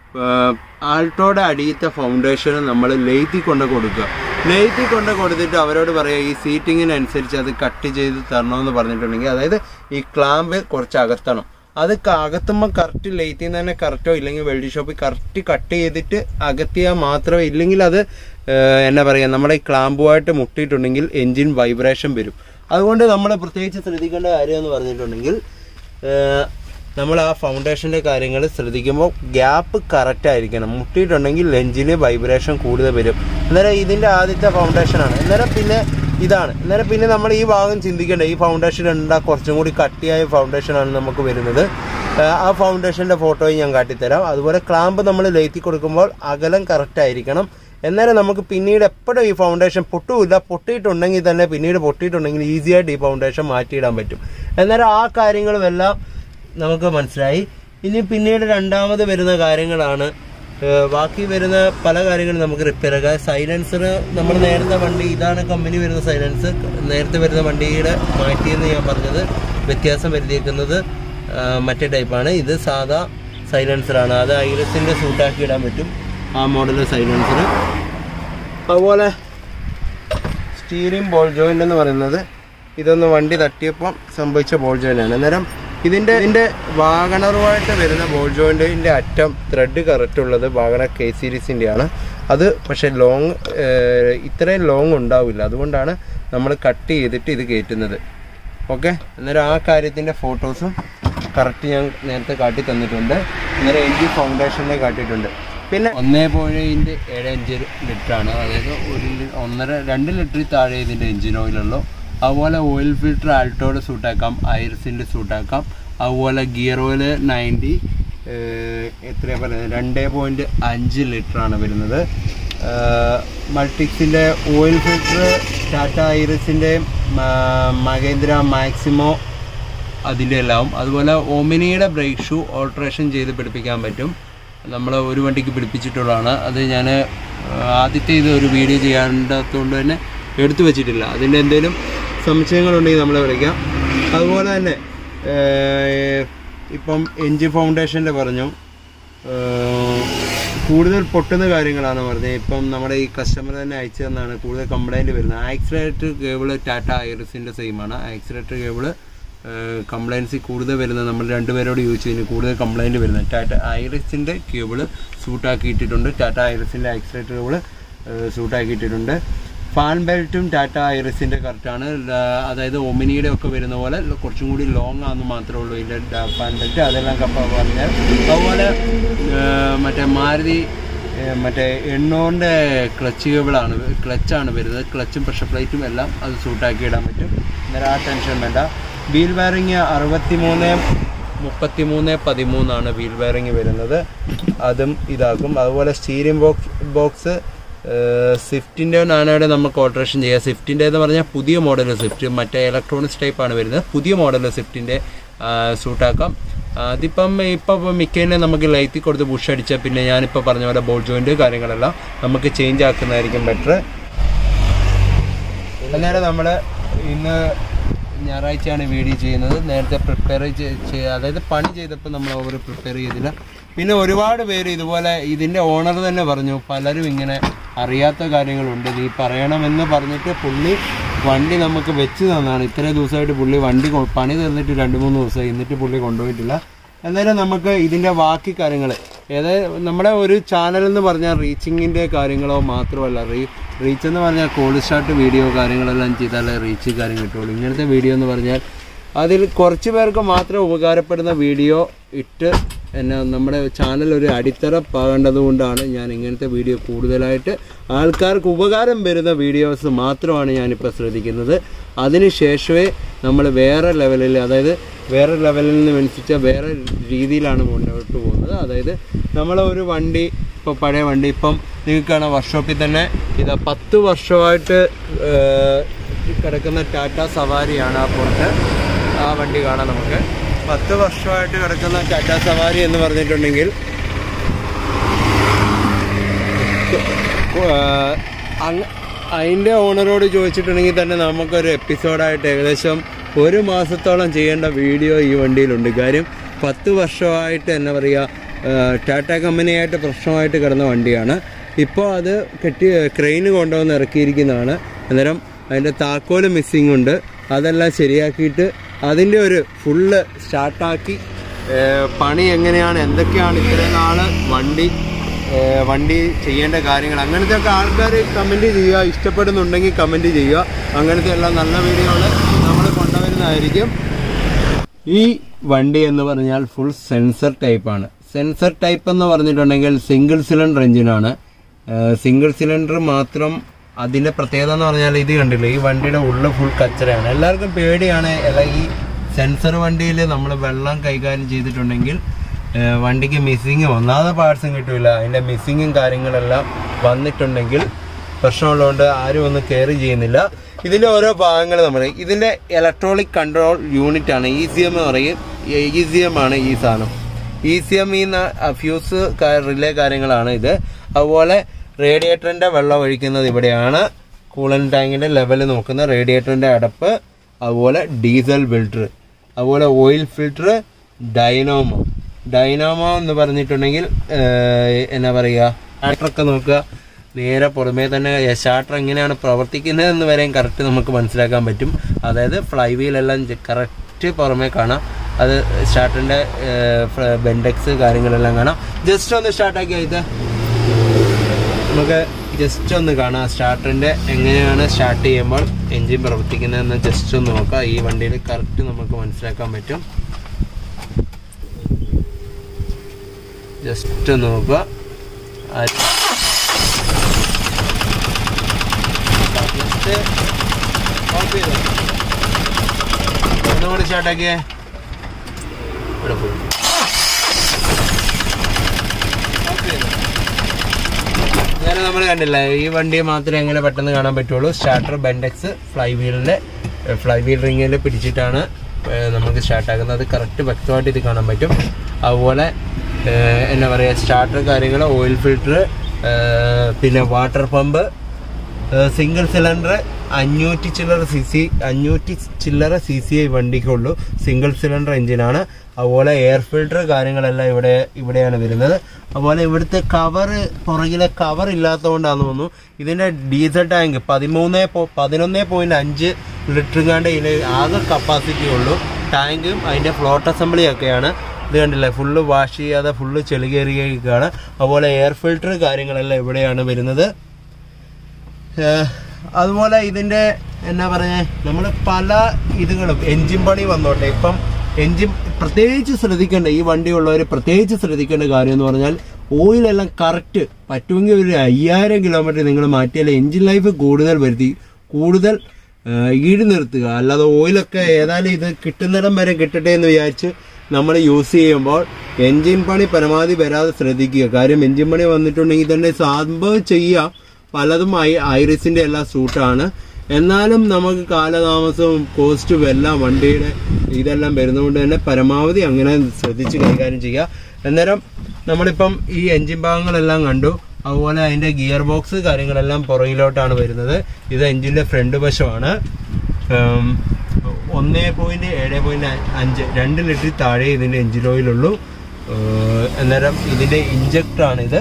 ആൾട്ടോയുടെ അടിയത്തെ ഫൗണ്ടേഷനും നമ്മൾ ലെയ്ത്തി കൊണ്ട് കൊടുക്കുക ലെയ്ത്തി കൊണ്ട് കൊടുത്തിട്ട് അവരോട് പറയുക ഈ സീറ്റിങ്ങിനനുസരിച്ച് അത് കട്ട് ചെയ്ത് തരണമെന്ന് പറഞ്ഞിട്ടുണ്ടെങ്കിൽ അതായത് ഈ ക്ലാമ്പ് കുറച്ച് അകത്തണം അത് ക- അകത്തുമ്പോൾ കറക്റ്റ് ലെയ്ത്തിൽ നിന്ന് തന്നെ കറക്റ്റോ ഇല്ലെങ്കിൽ വെൽഡി ഷോപ്പിൽ കറക്റ്റ് കട്ട് ചെയ്തിട്ട് അകത്തിയാൽ മാത്രമേ ഇല്ലെങ്കിൽ അത് ഏഹ്, എന്നാ പറയുക നമ്മുടെ ഈ ക്ലാമ്പുമായിട്ട് മുട്ടിയിട്ടുണ്ടെങ്കിൽ എൻജിൻ വൈബ്രേഷൻ വരും അതുകൊണ്ട് നമ്മൾ പ്രത്യേകിച്ച് ശ്രദ്ധിക്കേണ്ട കാര്യം എന്ന് പറഞ്ഞിട്ടുണ്ടെങ്കിൽ ഏഹ്, നമ്മൾ ആ ഫൗണ്ടേഷൻ്റെ കാര്യങ്ങൾ ശ്രദ്ധിക്കുമ്പോൾ ഗ്യാപ്പ് കറക്റ്റ് ആയിരിക്കണം മുട്ടിയിട്ടുണ്ടെങ്കിൽ ലെഞ്ചിന് വൈബ്രേഷൻ കൂടുതൽ വരും അന്നേരം ഇതിൻ്റെ ആദ്യത്തെ ഫൗണ്ടേഷനാണ് അന്നേരം പിന്നെ ഇതാണ് അന്നേരം പിന്നെ നമ്മൾ ഈ ഭാഗം ചിന്തിക്കേണ്ട ഈ ഫൗണ്ടേഷൻ ഉണ്ടാ കുറച്ചും കൂടി കട്ടിയായ ഫൗണ്ടേഷനാണ് നമുക്ക് വരുന്നത് ആ, ആ ഫൗണ്ടേഷൻ്റെ ഫോട്ടോയും ഞാൻ കാട്ടിത്തരാം അതുപോലെ ക്ലാമ്പ് നമ്മൾ ലേത്തി കൊടുക്കുമ്പോൾ അകലം കറക്റ്റ് ആയിരിക്കണം എന്നാലും നമുക്ക് പിന്നീട് എപ്പോഴും ഈ ഫൗണ്ടേഷൻ പൊട്ടുമില്ല പൊട്ടിയിട്ടുണ്ടെങ്കിൽ തന്നെ പിന്നീട് പൊട്ടിയിട്ടുണ്ടെങ്കിൽ ഈസി ആയിട്ട് ഈ ഫൗണ്ടേഷൻ മാറ്റിയിടാൻ പറ്റും എന്നാലും ആ കാര്യങ്ങളുമെല്ലാം നമുക്ക് മനസ്സിലായി ഇനി പിന്നീട് രണ്ടാമത് വരുന്ന കാര്യങ്ങളാണ് ഏഹ് ബാക്കി വരുന്ന പല കാര്യങ്ങളും നമുക്ക് റിപ്പയർ ആക്കാം സൈലൻസർ നമ്മൾ നേരത്തെ വണ്ടി ഇതാണ് കമ്പനി വരുന്ന സൈലൻസർ നേരത്തെ വരുന്ന വണ്ടിയുടെ മാറ്റിയെന്ന് ഞാൻ പറഞ്ഞത് വ്യത്യാസം വരുത്തിയേക്കുന്നത് ആ, മറ്റേ ടൈപ്പാണ് ഇത് സാധാ സൈലൻസറാണ് അത് ഐറസിൻ്റെ സൂട്ടാക്കി ഇടാൻ പറ്റും ആ മോഡൽ സൈലൻസർ അതുപോലെ സ്റ്റീറിംഗ് ബോൾ ജോയിന്റ് എന്ന് പറയുന്നത് ഇതൊന്ന് വണ്ടി തട്ടിയപ്പം സംഭവിച്ച ബോൾ ജോയിന്റ് ആണ് അന്നേരം ഇതിന്റെ ഇതിന്റെ വാഗണറുമായിട്ട് വരുന്ന ബോൾ ജോയിന്റിന്റെ അറ്റം ത്രെഡ് കറക്റ്റ് ഉള്ളത് വാഗണർ കെ സീരീസിന്റെ ആണ് അത് പക്ഷെ ലോങ് ഇത്രയും ലോങ് ഉണ്ടാവില്ല അതുകൊണ്ടാണ് നമ്മൾ കട്ട് ചെയ്തിട്ട് ഇത് കയറ്റുന്നത് ഓക്കെ അന്നേരം ആ കാര്യത്തിന്റെ ഫോട്ടോസും കറക്റ്റ് ഞാൻ നേരത്തെ കാട്ടി തന്നിട്ടുണ്ട് അന്നേരം എൻജിൻ ഫൗണ്ടേഷനെ കാട്ടിയിട്ടുണ്ട് പിന്നെ ഒന്നേ പോയിന്റ് ഏഴ് അഞ്ച് ലിറ്റർ ആണ് അതായത് ഒരു ലി- ഒന്നര രണ്ട് ലിറ്ററിൽ താഴെ ഇതിൻ്റെ എഞ്ചിൻ ഓയിലുള്ളൂ അതുപോലെ ഓയിൽ ഫിൽറ്റർ ആൾട്ടോയുടെ സൂട്ടാക്കാം ഐറിസിൻ്റെ സൂട്ടാക്കാം അതുപോലെ ഗിയർ ഓയിൽ നയൻറ്റി എത്രയാ പറയുന്നത് രണ്ട് പോയിന്റ് അഞ്ച് ലിറ്റർ ആണ് വരുന്നത് മൾട്ടിക്സിൻ്റെ ഓയിൽ ഫിൽറ്റർ ടാറ്റ ഐറിസിൻ്റെ മഹേന്ദ്ര മാക്സിമോ അതിൻ്റെ എല്ലാം അതുപോലെ ഒമിനിയുടെ ബ്രേക്ക് ഷൂ ഓൾട്രേഷൻ ചെയ്ത് പിടിപ്പിക്കാൻ പറ്റും നമ്മൾ ഒരു വണ്ടിക്ക് പിടിപ്പിച്ചിട്ടുള്ളതാണ് അത് ഞാൻ ആദ്യത്തെ ഇത് ഒരു വീഡിയോ ചെയ്യാണ്ടതുകൊണ്ട് തന്നെ എടുത്തു വെച്ചിട്ടില്ല അതിൻ്റെ എന്തെങ്കിലും സംശയങ്ങളുണ്ടെങ്കിൽ നമ്മളെ വിളിക്കാം അതുപോലെ തന്നെ ഏർ, ഇപ്പം എൻജി ഫൗണ്ടേഷൻ്റെ പറഞ്ഞു ഏർ, കൂടുതൽ പൊട്ടുന്ന കാര്യങ്ങളാണ് പറഞ്ഞത് ഇപ്പം നമ്മുടെ ഈ കസ്റ്റമർ തന്നെ അയച്ചു തന്നാണ് കൂടുതൽ കംപ്ലൈൻറ്റ് വരുന്നത് ആക്സിലേറ്റർ കേബിൾ ടാറ്റ ഐറിസിൻ്റെ സെയിം ആണ് ആക്സിലേറ്റർ കേബിൾ കംപ്ലൈൻസി കൂടുതൽ വരുന്നത് നമ്മൾ രണ്ടുപേരോട് യൂസ് ചെയ്യുന്നത് കൂടുതൽ കംപ്ലൈൻറ്റ് വരുന്നത് ടാറ്റ ഐറിസിൻ്റെ കേബിൾ സൂട്ടാക്കിയിട്ടിട്ടുണ്ട് ടാറ്റ ഐറിസിൻ്റെ ആക്സിലേറ്റർ കേബിൾ സൂട്ടാക്കിയിട്ടിട്ടുണ്ട് ഫാൻ ബെൽറ്റും ടാറ്റ ഐറിസിൻ്റെ കറക്റ്റാണ് അതായത് ഒമിനിയുടെ ഒക്കെ വരുന്ന പോലെ കുറച്ചും കൂടി ലോങ് ആണെന്ന് മാത്രമേ ഉള്ളൂ ഇതിൻ്റെ ഫാൻ ബെൽറ്റ് അതെല്ലാം കപ്പ പറഞ്ഞാൽ അതുപോലെ ആ, മറ്റേ മാരുതി ഏ, മറ്റേ എണ്ണൂറിൻ്റെ ക്ലച്ച് കേബിളാണ് ക്ലച്ചാണ് വരുന്നത് ക്ലച്ചും പ്രഷർ പ്ലേറ്റും എല്ലാം അത് സൂട്ടാക്കി ഇടാൻ പറ്റും അന്നേരം ആ ടെൻഷൻ വേണ്ട വീൽ വയറിങ് അറുപത്തി മൂന്ന് മുപ്പത്തി മൂന്ന് പതിമൂന്നാണ് വീൽ വയറിങ് വരുന്നത് അതും ഇതാക്കും അതുപോലെ സ്റ്റീരിംഗ് ബോക്സ് ബോക്സ് സ്വിഫ്റ്റിൻ്റെ നാനോയുടെ നമുക്ക് ഓൾട്രേഷൻ ചെയ്യാം സ്വിഫ്റ്റിൻ്റെ എന്ന് പറഞ്ഞാൽ പുതിയ മോഡൽ സ്വിഫ്റ്റ് മറ്റേ ഇലക്ട്രോണിക്സ് ടൈപ്പാണ് വരുന്നത് പുതിയ മോഡൽ സ്വിഫ്റ്റിൻ്റെ സൂട്ടാക്കാം അതിപ്പം ഇപ്പം മിക്കതിനെ നമുക്ക് ലൈത്തി കൊടുത്ത് ബുഷ് അടിച്ചാൽ പിന്നെ ഞാനിപ്പോൾ പറഞ്ഞ പോലെ ബോൾ ജോയിൻറ്റ് കാര്യങ്ങളെല്ലാം നമുക്ക് ചേഞ്ച് ആക്കുന്നതായിരിക്കും ബെറ്റർ അന്നേരം നമ്മൾ ഇന്ന് ഞായറാഴ്ചയാണ് വീഡിയോ ചെയ്യുന്നത് നേരത്തെ പ്രിപ്പയർ അതായത് പണി ചെയ്തപ്പോൾ നമ്മൾ ഓവർ പ്രിപ്പയർ ചെയ്തില്ല പിന്നെ ഒരുപാട് പേര് ഇതുപോലെ ഇതിൻ്റെ ഓണർ തന്നെ പറഞ്ഞു പലരും ഇങ്ങനെ അറിയാത്ത കാര്യങ്ങളുണ്ട് നീ പറയണമെന്ന് പറഞ്ഞിട്ട് പുള്ളി വണ്ടി നമുക്ക് വെച്ച് തന്നാണ് ഇത്രയും ദിവസമായിട്ട് പുള്ളി വണ്ടി കൊ- പണി തന്നിട്ട് രണ്ട് മൂന്ന് ദിവസമായി എന്നിട്ട് പുള്ളി കൊണ്ടുപോയിട്ടില്ല എന്നാലും നമുക്ക് ഇതിൻ്റെ ബാക്കി കാര്യങ്ങൾ ഏതായത് നമ്മുടെ ഒരു ചാനൽ എന്ന് പറഞ്ഞാൽ റീച്ചിങ്ങിൻ്റെ കാര്യങ്ങളോ മാത്രമല്ല റീ റീച്ച് എന്ന് പറഞ്ഞാൽ കോൾ സ്റ്റാർട്ട് വീഡിയോ കാര്യങ്ങളെല്ലാം ചെയ്താലേ റീച്ച് കാര്യം കിട്ടുള്ളൂ ഇങ്ങനത്തെ വീഡിയോ എന്ന് പറഞ്ഞാൽ അതിൽ കുറച്ച് പേർക്ക് മാത്രം ഉപകാരപ്പെടുന്ന വീഡിയോ ഇട്ട് എന്നെ നമ്മുടെ ചാനൽ ഒരു അടിത്തറ പാകേണ്ടത് കൊണ്ടാണ് ഞാൻ ഇങ്ങനത്തെ വീഡിയോ കൂടുതലായിട്ട് ആൾക്കാർക്ക് ഉപകാരം വരുന്ന വീഡിയോസ് മാത്രമാണ് ഞാനിപ്പോൾ ശ്രദ്ധിക്കുന്നത് അതിന് ശേഷമേ നമ്മൾ വേറെ ലെവലിൽ അതായത് വേറെ ലെവലിൽ നിന്ന് അനുസരിച്ച വേറെ രീതിയിലാണ് മുന്നോട്ട് പോകുന്നത് അതായത് നമ്മൾ ഒരു വണ്ടി ഇപ്പോൾ പഴയ വണ്ടി ഇപ്പം നിങ്ങൾക്ക് കാണാം വർക്ക്ഷോപ്പിൽ തന്നെ ഇത് പത്ത് വർഷമായിട്ട് ഏർ, കിടക്കുന്ന ടാറ്റ സവാരിയാണ് ആ പുറത്ത് ആ വണ്ടി കാണാം നമുക്ക് പത്ത് വർഷമായിട്ട് കിടക്കുന്ന ടാറ്റ സവാരി എന്ന് പറഞ്ഞിട്ടുണ്ടെങ്കിൽ ഏർ, അങ്ങ് അതിൻ്റെ ഓണറോട് ചോദിച്ചിട്ടുണ്ടെങ്കിൽ തന്നെ നമുക്കൊരു എപ്പിസോഡായിട്ട് ഏകദേശം ഒരു മാസത്തോളം ചെയ്യേണ്ട വീഡിയോ ഈ വണ്ടിയിലുണ്ട് കാര്യം പത്ത് വർഷമായിട്ട് എന്നാ പറയുക ടാറ്റ കമ്പനിയായിട്ട് പ്രശ്നമായിട്ട് കിടന്ന വണ്ടിയാണ് ഇപ്പോൾ അത് കെട്ടി ക്രെയിന് കൊണ്ടുവന്ന് ഇറക്കിയിരിക്കുന്നതാണ് അന്നേരം അതിൻ്റെ താക്കോല് മിസ്സിംഗ് ഉണ്ട് അതെല്ലാം ശരിയാക്കിയിട്ട് അതിൻ്റെ ഒരു ഫുള്ള് സ്റ്റാർട്ടാക്കി പണി എങ്ങനെയാണ് എന്തൊക്കെയാണ് ഇത്രയും നാൾ വണ്ടി ഏഹ് വണ്ടി ചെയ്യേണ്ട കാര്യങ്ങൾ അങ്ങനത്തെ ഒക്കെ ആൾക്കാർ കമൻറ്റ് ചെയ്യുക ഇഷ്ടപ്പെടുന്നുണ്ടെങ്കിൽ കമൻറ്റ് ചെയ്യുക അങ്ങനത്തെ എല്ലാം നല്ല വീഡിയോകൾ നമ്മൾ കൊണ്ടുവരുന്നതായിരിക്കും ഈ വണ്ടി എന്ന് പറഞ്ഞാൽ ഫുൾ സെൻസർ ടൈപ്പാണ് സെൻസർ ടൈപ്പ് എന്ന് പറഞ്ഞിട്ടുണ്ടെങ്കിൽ സിംഗിൾ സിലിണ്ടർ എഞ്ചിനാണ് സിംഗിൾ സിലിണ്ടർ മാത്രം അതിൻ്റെ പ്രത്യേകത എന്ന് പറഞ്ഞാൽ ഇത് കണ്ടില്ലേ ഈ വണ്ടിയുടെ ഉള്ളിൽ ഫുൾ കച്ചറയാണ് എല്ലാവർക്കും പേടിയാണ് അല്ല ഈ സെൻസർ വണ്ടിയിൽ നമ്മൾ വെള്ളം കൈകാര്യം ചെയ്തിട്ടുണ്ടെങ്കിൽ ഏഹ് വണ്ടിക്ക് മിസ്സിങ് ഒന്നാമത്തെ പാർട്സും കിട്ടില്ല അതിൻ്റെ മിസ്സിങ്ങും കാര്യങ്ങളെല്ലാം വന്നിട്ടുണ്ടെങ്കിൽ പ്രശ്നമുള്ളതുകൊണ്ട് ആരും ഒന്നും കെയർ ചെയ്യുന്നില്ല ഇതിൻ്റെ ഓരോ ഭാഗങ്ങൾ നമ്മൾ ഇതിൻ്റെ ഇലക്ട്രോണിക് കൺട്രോൾ യൂണിറ്റ് ആണ് ഇ സി എം എന്ന് പറയും ഇ സി എം ആണ് ഈ സാധനം ഇ സി എം ഈ ഫ്യൂസ് റിലേ കാര്യങ്ങളാണ് ഇത് അതുപോലെ റേഡിയേറ്ററിൻ്റെ വെള്ളം ഒഴിക്കുന്നത് ഇവിടെയാണ് കൂളൻ ടാങ്കിൻ്റെ ലെവൽ നോക്കുന്ന റേഡിയേറ്ററിൻ്റെ അടപ്പ് അതുപോലെ ഡീസൽ ഫിൽറ്റർ അതുപോലെ ഓയിൽ ഫിൽറ്റർ ഡൈനോമോ ഡൈനാമോ എന്ന് പറഞ്ഞിട്ടുണ്ടെങ്കിൽ ഏഹ്, എന്നാ പറയുക സ്റ്റാർട്ടറൊക്കെ നോക്കുക നേരെ പുറമേ തന്നെ സ്റ്റാർട്ടർ എങ്ങനെയാണ് പ്രവർത്തിക്കുന്നത് എന്ന് വരെയും കറക്റ്റ് നമുക്ക് മനസ്സിലാക്കാൻ പറ്റും അതായത് ഫ്ലൈ വീലെല്ലാം കറക്റ്റ് പുറമേ കാണാം അത് സ്റ്റാർട്ടറിൻ്റെ ബെൻഡെക്സ് കാര്യങ്ങളെല്ലാം കാണാം ജസ്റ്റ് ഒന്ന് സ്റ്റാർട്ടാക്കി ആയിട്ട് നമുക്ക് ജസ്റ്റ് ഒന്ന് കാണാം സ്റ്റാർട്ടറിൻ്റെ എങ്ങനെയാണ് സ്റ്റാർട്ട് ചെയ്യുമ്പോൾ എൻജിൻ പ്രവർത്തിക്കുന്നതെന്ന് ജസ്റ്റ് ഒന്ന് നോക്കാം ഈ വണ്ടിയിൽ കറക്റ്റ് നമുക്ക് മനസ്സിലാക്കാൻ പറ്റും ജസ്റ്റ് ഒന്ന് നോക്കുക ജസ്റ്റ് ഓഫ് ചെയ്തോ ഒന്നുകൂടി സ്റ്റാർട്ടാക്കിയേ ഇവിടെ പോയി ഓഫ് ചെയ്തോ നേരെ നമ്മൾ കണ്ടില്ല ഈ വണ്ടി മാത്രമേ എങ്ങനെ പെട്ടെന്ന് കാണാൻ പറ്റുള്ളൂ സ്റ്റാർട്ടർ ബെൻഡെക്സ് ഫ്ലൈ വീലിന്റെ ഫ്ലൈ വീൽ റിങ്ങിൽ പിടിച്ചിട്ടാണ് ഏഹ്, നമുക്ക് സ്റ്റാർട്ട് ആക്കുന്നത് അത് കറക്റ്റ് വ്യക്തമായിട്ട് ഇത് കാണാൻ പറ്റും അതുപോലെ ഏഹ്, എന്നാ പറയുക സ്റ്റാർട്ടർ കാര്യങ്ങൾ ഓയിൽ ഫിൽറ്റർ പിന്നെ വാട്ടർ പമ്പ് സിംഗിൾ സിലിണ്ടർ അഞ്ഞൂറ്റി ചില്ലറ സി സി അഞ്ഞൂറ്റി ചില്ലറ സി സി ഐ വണ്ടിക്കുള്ളൂ സിംഗിൾ സിലിണ്ടർ എഞ്ചിനാണ് അതുപോലെ എയർ ഫിൽട്ടർ കാര്യങ്ങളെല്ലാം ഇവിടെ ഇവിടെയാണ് വരുന്നത് അതുപോലെ ഇവിടുത്തെ കവർ പുറകിലെ കവർ ഇല്ലാത്തതുകൊണ്ടാണെന്ന് തോന്നുന്നു ഇതിന്റെ ഡീസൽ ടാങ്ക് പതിമൂന്ന് പോ- പതിനൊന്ന് പോയിന്റ് അഞ്ച് ലിറ്റർ കണ്ട് ഇതിന് ആകെ കപ്പാസിറ്റി ഉള്ളൂ ടാങ്കും അതിന്റെ ഫ്ലോട്ട് അസംബ്ലി ഒക്കെയാണ് ഇത് കണ്ടില്ലേ ഫുള്ള് വാഷ് ചെയ്യാതെ ഫുള്ള് ചെളി കയറിയൊക്കെയാണ് അതുപോലെ എയർ ഫിൽട്ടർ കാര്യങ്ങളെല്ലാം ഇവിടെയാണ് വരുന്നത് ഏഹ് അതുപോലെ ഇതിന്റെ എന്നാ പറഞ്ഞേ നമ്മൾ പല ഇതുകളും എൻജിൻ പണി വന്നോട്ടെ ഇപ്പം എൻജിൻ പ്രത്യേകിച്ച് ശ്രദ്ധിക്കേണ്ട ഈ വണ്ടി ഉള്ളവർ പ്രത്യേകിച്ച് ശ്രദ്ധിക്കേണ്ട കാര്യം എന്ന് പറഞ്ഞാൽ ഓയിലെല്ലാം കറക്റ്റ് പറ്റുമെങ്കിൽ ഒരു അയ്യായിരം കിലോമീറ്റർ നിങ്ങൾ മാറ്റിയാൽ എൻജിൻ ലൈഫ് കൂടുതൽ വരുത്തി കൂടുതൽ ഏഹ്, ഈട് നിർത്തുക അല്ലാതെ ഓയിലൊക്കെ ഏതായാലും ഇത് കിട്ടുന്നിടം വരെ കിട്ടട്ടെ എന്ന് വിചാരിച്ച് നമ്മൾ യൂസ് ചെയ്യുമ്പോൾ എൻജിൻ പണി പരമാവധി വരാതെ ശ്രദ്ധിക്കുക കാര്യം എൻജിൻ പണി വന്നിട്ടുണ്ടെങ്കിൽ തന്നെ സംഭവം ചെയ്യാം പലതും ഐ ഐറിസിന്റെ എല്ലാം സൂട്ടാണ് എന്നാലും നമുക്ക് കാലതാമസവും കോസ്റ്റും എല്ലാം വണ്ടിയുടെ ഇതെല്ലാം വരുന്നതുകൊണ്ട് തന്നെ പരമാവധി അങ്ങനെ ശ്രദ്ധിച്ച് കൈകാര്യം ചെയ്യുക അന്നേരം നമ്മളിപ്പം ഈ എൻജിൻ ഭാഗങ്ങളെല്ലാം കണ്ടു അതുപോലെ അതിന്റെ ഗിയർ ബോക്സ് കാര്യങ്ങളെല്ലാം പുറകിലോട്ടാണ് വരുന്നത് ഇത് എൻജിന്റെ ഫ്രണ്ട് വശമാണ് ഉം, ഒന്നേ പോയിന്റ് ഏഴ് പോയിന്റ് അഞ്ച് രണ്ട് ലിറ്റർ താഴെ ഇതിന്റെ എഞ്ചിൻ ഓയിലുള്ളൂ ഏഹ്, അന്നേരം ഇതിന്റെ ഇഞ്ചക്ടറാണിത്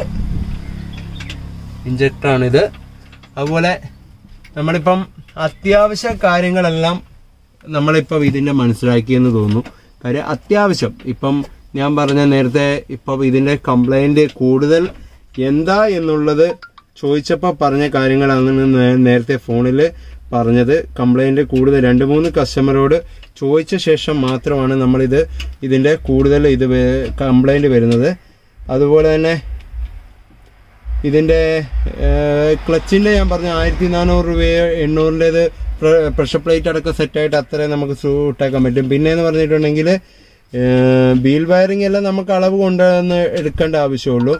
ഇഞ്ചക്ടറാണിത് അതുപോലെ നമ്മളിപ്പം അത്യാവശ്യ കാര്യങ്ങളെല്ലാം നമ്മളിപ്പം ഇതിന്റെ മനസ്സിലാക്കിയെന്ന് തോന്നുന്നു കാര്യം അത്യാവശ്യം ഇപ്പം ഞാൻ പറഞ്ഞ നേരത്തെ ഇപ്പം ഇതിന്റെ കംപ്ലൈന്റ് കൂടുതൽ എന്താ എന്നുള്ളത് ചോദിച്ചപ്പോൾ പറഞ്ഞ കാര്യങ്ങളാണ് നേ- നേരത്തെ ഫോണിൽ പറഞ്ഞത് കംപ്ലൈന്റ് കൂടുതൽ രണ്ട് മൂന്ന് കസ്റ്റമറോട് ചോദിച്ച ശേഷം മാത്രമാണ് നമ്മളിത് ഇതിന്റെ കൂടുതൽ ഇത് കംപ്ലൈന്റ് വരുന്നത് അതുപോലെ തന്നെ ഇതിന്റെ ക്ലച്ചിന്റെ ഞാൻ പറഞ്ഞ ആയിരത്തി നാനൂറ് രൂപ എണ്ണൂറിൻ്റെത് പ്രഷർ പ്ലേറ്റ് അടക്കം സെറ്റായിട്ട് അത്രയും നമുക്ക് സൂട്ടാക്കാൻ പറ്റും പിന്നെ എന്ന് പറഞ്ഞിട്ടുണ്ടെങ്കിൽ ബീൽ വയറിംഗ് എല്ലാം നമുക്ക് അളവ് കൊണ്ടുവന്ന് എടുക്കേണ്ട ആവശ്യമുള്ളൂ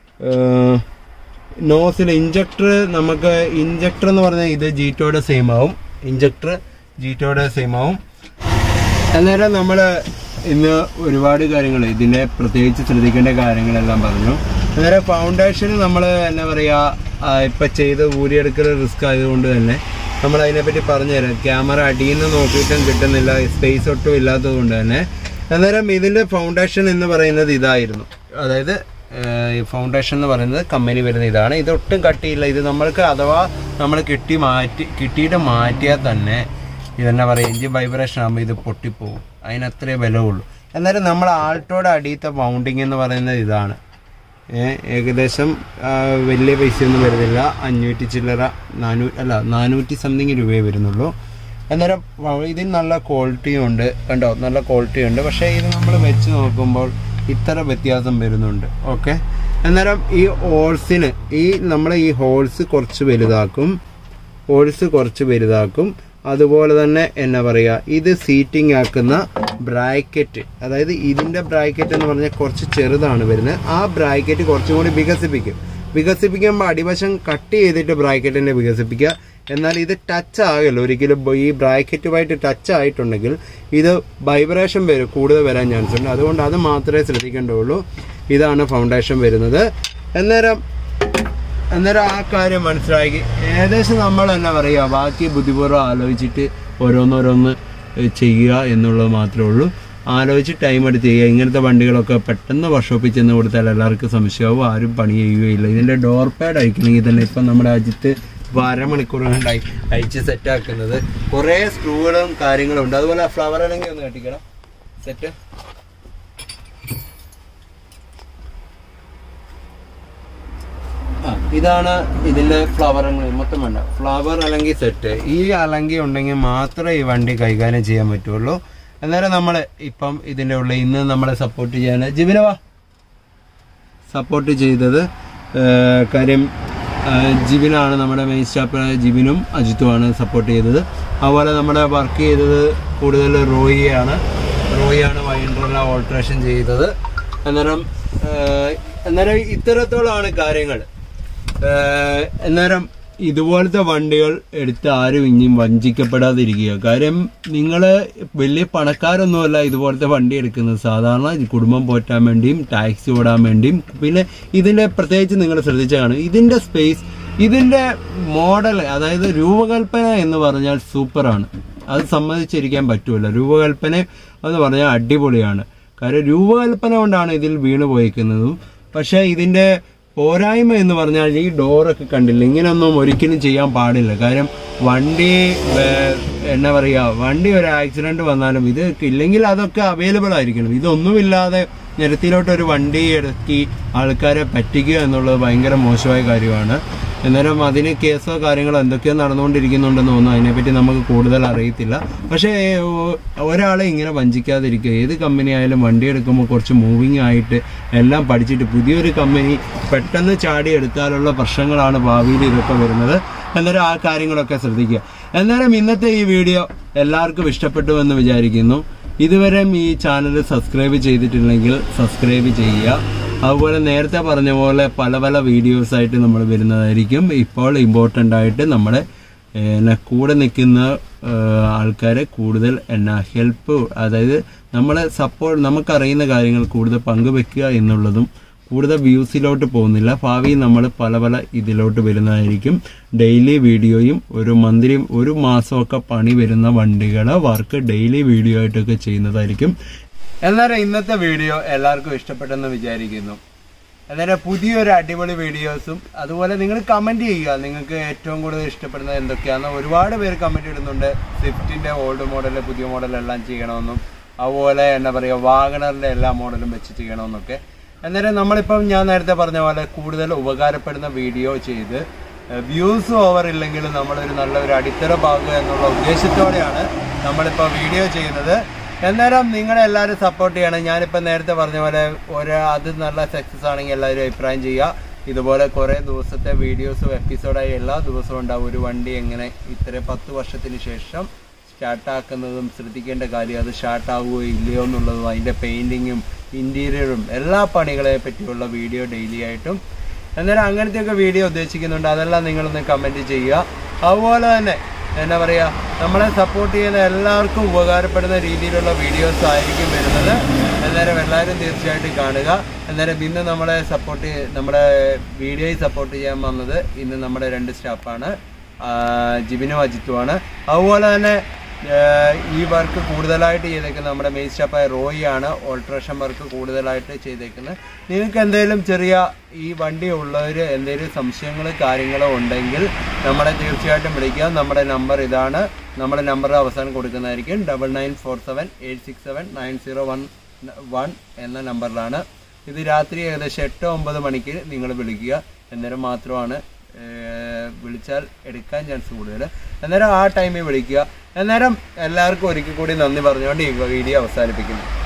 നോസിൽ ഇഞ്ചക്ടർ നമുക്ക് ഇഞ്ചക്ടർ എന്ന് പറഞ്ഞാൽ ഇത് ജീറ്റോയുടെ സെയിം ആവും ഇഞ്ചക്ടർ ജീറ്റോയുടെ സെയിം ആവും അന്നേരം നമ്മൾ ഇന്ന് ഒരുപാട് കാര്യങ്ങൾ ഇതിന്റെ പ്രത്യേകിച്ച് ശ്രദ്ധിക്കേണ്ട കാര്യങ്ങളെല്ലാം പറഞ്ഞു അന്നേരം ഫൗണ്ടേഷൻ നമ്മൾ എന്നാ പറയാ ആ, ഇപ്പൊ ചെയ്ത് ഊരിയെടുക്കൽ റിസ്ക് ആയതുകൊണ്ട് തന്നെ നമ്മൾ അതിനെപ്പറ്റി പറഞ്ഞുതരാം ക്യാമറ അടിയിൽ നിന്ന് നോക്കിയിട്ടും കിട്ടുന്നില്ല സ്പേസ് ഒട്ടും ഇല്ലാത്തത് കൊണ്ട് തന്നെ അന്നേരം ഇതിന്റെ ഫൗണ്ടേഷൻ എന്ന് പറയുന്നത് ഇതായിരുന്നു അതായത് ഏഹ്, ഈ ഫൗണ്ടേഷൻ എന്ന് പറയുന്നത് കമ്പനി വരുന്ന ഇതാണ് ഇത് ഒട്ടും കട്ടിയില്ല ഇത് നമ്മൾക്ക് അഥവാ നമ്മൾ കിട്ടി മാറ്റി കിട്ടിയിട്ട് മാറ്റിയാൽ തന്നെ ഇതെന്നാ പറയുക എഞ്ചിൻ വൈബ്രേഷൻ ആകുമ്പോൾ ഇത് പൊട്ടിപ്പോവും അതിനത്രേ ബലമുള്ളൂ എന്നാലും നമ്മൾ ആൾട്ടോയുടെ അടിയത്തെ വൗണ്ടിങ് എന്ന് പറയുന്നത് ഇതാണ് ഏ, ഏകദേശം ആ, വലിയ പൈസയൊന്നും വരുന്നില്ല അഞ്ഞൂറ്റി ചില്ലറ നാനൂ അല്ല നാനൂറ്റി സംതിങ് രൂപയെ വരുന്നുള്ളൂ അന്നേരം വ- ഇതിന് നല്ല ക്വാളിറ്റിയും ഉണ്ട് കണ്ടോ നല്ല ക്വാളിറ്റി ഉണ്ട് പക്ഷേ ഇത് നമ്മൾ വെച്ച് നോക്കുമ്പോൾ ഇത്ര വ്യത്യാസം വരുന്നുണ്ട് ഓക്കെ അന്നേരം ഈ ഹോൾസിന് ഈ നമ്മൾ ഈ ഹോൾസ് കുറച്ച് വലുതാക്കും ഹോൾസ് കുറച്ച് വലുതാക്കും അതുപോലെ തന്നെ എന്നാ പറയുക ഇത് സീറ്റിംഗ് ആക്കുന്ന ബ്രാക്കറ്റ് അതായത് ഇതിന്റെ ബ്രാക്കറ്റ് എന്ന് പറഞ്ഞാൽ കുറച്ച് ചെറുതാണ് വരുന്നത് ആ ബ്രാക്കറ്റ് കുറച്ചും കൂടി വികസിപ്പിക്കും വികസിപ്പിക്കുമ്പോൾ അടിവശം കട്ട് ചെയ്തിട്ട് ബ്രാക്കറ്റിനെ വികസിപ്പിക്കുക എന്നാൽ ഇത് ടച്ച് ആകില്ല ഒരിക്കലും ഈ ബ്രാക്കറ്റുമായിട്ട് ടച്ച് ആയിട്ടുണ്ടെങ്കിൽ ഇത് വൈബ്രേഷൻ വരും കൂടുതൽ വരാൻ ചാൻസ് ഉണ്ട് അതുകൊണ്ട് അത് മാത്രമേ ശ്രദ്ധിക്കേണ്ടുള്ളൂ ഇതാണ് ഫൗണ്ടേഷൻ വരുന്നത് അന്നേരം അന്നേരം ആ കാര്യം മനസ്സിലാക്കി ഏകദേശം നമ്മൾ എന്നാ പറയുക ബാക്കി ബുദ്ധിപൂർവ്വം ആലോചിച്ചിട്ട് ഓരോന്നോരോന്ന് ചെയ്യുക എന്നുള്ളത് മാത്രമേ ഉള്ളൂ ആലോചിച്ച് ടൈം എടുത്ത് ചെയ്യുക ഇങ്ങനത്തെ വണ്ടികളൊക്കെ പെട്ടെന്ന് വർക്ക്ഷോപ്പിൽ ചെന്ന് കൊടുത്താൽ എല്ലാവർക്കും സംശയമാവും ആരും പണി ചെയ്യുകയില്ല ഇതിന്റെ ഡോർ പാഡ് അയക്കണമെങ്കിൽ തന്നെ ഇപ്പം നമ്മുടെ രാജ്യത്ത് ഇപ്പൊ അരമണിക്കൂർ കൊണ്ട് അയ- അയച്ച് സെറ്റ് ആക്കുന്നത് കുറേ സ്ക്രൂകളും കാര്യങ്ങളും ഉണ്ട് അതുപോലെ ഫ്ലവർ അല്ലെങ്കിൽ ഒന്ന് കട്ടിക്കണം സെറ്റ് ആ, ഇതാണ് ഇതിന്റെ ഫ്ലവർ മൊത്തം വേണ്ട ഫ്ലവർ അല്ലെങ്കിൽ സെറ്റ് ഈ അലങ്കി ഉണ്ടെങ്കിൽ മാത്രമേ ഈ വണ്ടി കൈകാര്യം ചെയ്യാൻ പറ്റുള്ളൂ അന്നേരം നമ്മൾ ഇപ്പം ഇതിന്റെ ഉള്ളിൽ ഇന്ന് നമ്മളെ സപ്പോർട്ട് ചെയ്യാൻ ജിബിന വാ സപ്പോർട്ട് ചെയ്തത് ആ, കാര്യം ആ, ജിബിനാണ് നമ്മുടെ മെയിൻ സ്റ്റാഫ് ജിബിനും അജിത്തുമാണ് സപ്പോർട്ട് ചെയ്തത് അതുപോലെ നമ്മുടെ വർക്ക് ചെയ്തത് കൂടുതൽ റോയിയാണ് റോയിയാണ് വൈൻഡറെല്ലാം ഓൾട്രേഷൻ ചെയ്തത് അന്നേരം ആ, അന്നേരം ഇത്തരത്തോളാണ് കാര്യങ്ങൾ ഏഹ് അന്നേരം ഇതുപോലത്തെ വണ്ടികൾ എടുത്ത് ആരും ഇനിയും വഞ്ചിക്കപ്പെടാതിരിക്കുക കാര്യം നിങ്ങൾ വലിയ പണക്കാരൊന്നുമല്ല ഇതുപോലത്തെ വണ്ടി എടുക്കുന്നത് സാധാരണ കുടുംബം പോറ്റാൻ വേണ്ടിയും ടാക്സി ഓടാൻ വേണ്ടിയും പിന്നെ ഇതിന്റെ പ്രത്യേകിച്ച് നിങ്ങൾ ശ്രദ്ധിച്ചാണ് ഇതിന്റെ സ്പേസ് ഇതിന്റെ മോഡൽ അതായത് രൂപകൽപ്പന എന്ന് പറഞ്ഞാൽ സൂപ്പറാണ് അത് സമ്മതിച്ചിരിക്കാൻ പറ്റൂല രൂപകൽപ്പന എന്ന് പറഞ്ഞാൽ അടിപൊളിയാണ് കാര്യം രൂപകൽപ്പന കൊണ്ടാണ് ഇതിൽ വീണ് പോയിക്കുന്നതും പക്ഷെ ഇതിന്റെ പോരായ്മ എന്ന് പറഞ്ഞാൽ ഈ ഡോറൊക്കെ കണ്ടില്ല ഇങ്ങനെയൊന്നും ഒരിക്കലും ചെയ്യാൻ പാടില്ല കാര്യം വണ്ടി വേ- എന്നാ പറയാ വണ്ടി ഒരു ആക്സിഡന്റ് വന്നാലും ഇത് ഇല്ലെങ്കിൽ അതൊക്കെ അവൈലബിൾ ആയിരിക്കണം ഇതൊന്നുമില്ലാതെ നിരത്തിലോട്ട് ഒരു വണ്ടി ഇറക്കി ആൾക്കാരെ പറ്റിക്കുക എന്നുള്ളത് ഭയങ്കര മോശമായ കാര്യമാണ് അന്നേരം അതിന് കേസോ കാര്യങ്ങളോ എന്തൊക്കെയോ നടന്നുകൊണ്ടിരിക്കുന്നുണ്ടെന്ന് തോന്നുന്നു അതിനെപ്പറ്റി നമുക്ക് കൂടുതൽ അറിയത്തില്ല പക്ഷേ ഓ- ഒരാളെ ഇങ്ങനെ വഞ്ചിക്കാതിരിക്കുക ഏത് കമ്പനി ആയാലും വണ്ടി എടുക്കുമ്പോൾ കുറച്ച് മൂവിങ് ആയിട്ട് എല്ലാം പഠിച്ചിട്ട് പുതിയൊരു കമ്പനി പെട്ടെന്ന് ചാടി എടുത്താലുള്ള പ്രശ്നങ്ങളാണ് ഭാവിയിൽ ഇതൊക്കെ വരുന്നത് അന്നേരം ആ കാര്യങ്ങളൊക്കെ ശ്രദ്ധിക്കുക അന്നേരം ഇന്നത്തെ ഈ വീഡിയോ എല്ലാവർക്കും ഇഷ്ടപ്പെട്ടു എന്ന് വിചാരിക്കുന്നു ഇതുവരെ ഈ ചാനൽ സബ്സ്ക്രൈബ് ചെയ്തിട്ടില്ലെങ്കിൽ സബ്സ്ക്രൈബ് ചെയ്യുക അതുപോലെ നേരത്തെ പറഞ്ഞ പോലെ പല പല വീഡിയോസ് ആയിട്ട് നമ്മൾ വരുന്നതായിരിക്കും ഇപ്പോൾ ഇമ്പോർട്ടൻ്റ് ആയിട്ട് നമ്മുടെ ഏഹ്, എന്നെ കൂടെ നിൽക്കുന്ന ഏഹ്, ആൾക്കാരെ കൂടുതൽ എന്നാ ഹെൽപ്പ് അതായത് നമ്മളെ സപ്പോർട്ട് നമുക്കറിയുന്ന കാര്യങ്ങൾ കൂടുതൽ പങ്കുവെക്കുക എന്നുള്ളതും കൂടുതൽ വ്യൂസിലോട്ട് പോകുന്നില്ല ഭാവിയിൽ നമ്മൾ പല പല ഇതിലോട്ട് വരുന്നതായിരിക്കും ഡെയിലി വീഡിയോയും ഒരു മന്ത്ലി ഒരു മാസമൊക്കെ പണി വരുന്ന വണ്ടികളെ വർക്ക് ഡെയിലി വീഡിയോ ആയിട്ടൊക്കെ ചെയ്യുന്നതായിരിക്കും എന്നാലും ഇന്നത്തെ വീഡിയോ എല്ലാവർക്കും ഇഷ്ടപ്പെട്ടെന്ന് വിചാരിക്കുന്നു അന്നേരം പുതിയൊരു അടിപൊളി വീഡിയോസും അതുപോലെ നിങ്ങൾ കമന്റ് ചെയ്യുക നിങ്ങൾക്ക് ഏറ്റവും കൂടുതൽ ഇഷ്ടപ്പെടുന്നത് എന്തൊക്കെയാണെന്ന് ഒരുപാട് പേര് കമന്റ് ഇടുന്നുണ്ട് സ്വിഫ്റ്റിന്റെ ഓൾഡ് മോഡൽ പുതിയ മോഡൽ എല്ലാം ചെയ്യണമെന്നും അതുപോലെ എന്താ പറയുക വാഗണറിന്റെ എല്ലാ മോഡലും വെച്ച് ചെയ്യണമെന്നൊക്കെ അന്നേരം നമ്മളിപ്പം ഞാൻ നേരത്തെ പറഞ്ഞ പോലെ കൂടുതൽ ഉപകാരപ്പെടുന്ന വീഡിയോ ചെയ്ത് വ്യൂസ് ഓവർ ഇല്ലെങ്കിലും നമ്മളൊരു നല്ലൊരു അടിത്തറ ഭാഗം എന്നുള്ള ഉദ്ദേശത്തോടെയാണ് നമ്മളിപ്പോൾ വീഡിയോ ചെയ്യുന്നത് എന്നാലും നിങ്ങളെ എല്ലാവരും സപ്പോർട്ട് ചെയ്യണം ഞാനിപ്പോൾ നേരത്തെ പറഞ്ഞ പോലെ ഒരു അത് നല്ല സക്സസ് ആണെങ്കിൽ എല്ലാവരും അഭിപ്രായം ചെയ്യുക ഇതുപോലെ കുറേ ദിവസത്തെ വീഡിയോസും എപ്പിസോഡായി എല്ലാ ദിവസവും ഉണ്ടാവും ഒരു വണ്ടി എങ്ങനെ ഇത്ര പത്ത് വർഷത്തിന് ശേഷം സ്റ്റാർട്ടാക്കുന്നതും ശ്രദ്ധിക്കേണ്ട കാര്യം അത് സ്റ്റാർട്ടാവുകയോ ഇല്ലയോ എന്നുള്ളതും അതിൻ്റെ പെയിൻറ്റിങ്ങും ഇൻറ്റീരിയറും എല്ലാ പണികളെ പറ്റിയുള്ള വീഡിയോ ഡെയിലി ആയിട്ടും അന്നേരം അങ്ങനത്തെയൊക്കെ വീഡിയോ ഉദ്ദേശിക്കുന്നുണ്ട് അതെല്ലാം നിങ്ങളൊന്ന് കമൻറ്റ് ചെയ്യുക അതുപോലെ തന്നെ എന്താ പറയുക നമ്മളെ സപ്പോർട്ട് ചെയ്യുന്ന എല്ലാവർക്കും ഉപകാരപ്പെടുന്ന രീതിയിലുള്ള വീഡിയോസ് ആയിരിക്കും വരുന്നത് അന്നേരം എല്ലാവരും തീർച്ചയായിട്ടും കാണുക അന്നേരം ഇന്ന് നമ്മളെ സപ്പോർട്ട് നമ്മുടെ വീഡിയോയിൽ സപ്പോർട്ട് ചെയ്യാൻ വന്നത് ഇന്ന് നമ്മുടെ രണ്ട് സ്റ്റാഫാണ് ജിബിനും അജിത്തുമാണ് അതുപോലെ തന്നെ ഏഹ് ഈ വർക്ക് കൂടുതലായിട്ട് ചെയ്തേക്കുന്നത് നമ്മുടെ മെയിൻ സ്റ്റാഫായ റോയി ആണ് ഓൾട്രേഷൻ വർക്ക് കൂടുതലായിട്ട് ചെയ്തേക്കുന്നത് നിങ്ങൾക്ക് എന്തെങ്കിലും ചെറിയ ഈ വണ്ടി ഉള്ളവർ എന്തെങ്കിലും സംശയങ്ങൾ കാര്യങ്ങളോ ഉണ്ടെങ്കിൽ നമ്മളെ തീർച്ചയായിട്ടും വിളിക്കുക നമ്മുടെ നമ്പർ ഇതാണ് നമ്മുടെ നമ്പർ അവസാനം കൊടുക്കുന്നതായിരിക്കും double nine four seven eight six seven nine zero one one എന്ന നമ്പറിലാണ് ഇത് രാത്രി ഏകദേശം എട്ട് ഒമ്പത് മണിക്ക് നിങ്ങൾ വിളിക്കുക അന്നേരം മാത്രമാണ് ഏഹ് വിളിച്ചാൽ എടുക്കാൻ ചാൻസ് കൂടുതൽ അന്നേരം ആ ടൈമിൽ വിളിക്കുക അന്നേരം എല്ലാവർക്കും ഒരിക്കൽ കൂടി നന്ദി പറഞ്ഞുകൊണ്ട് ഈ വീഡിയോ അവസാനിപ്പിക്കുന്നു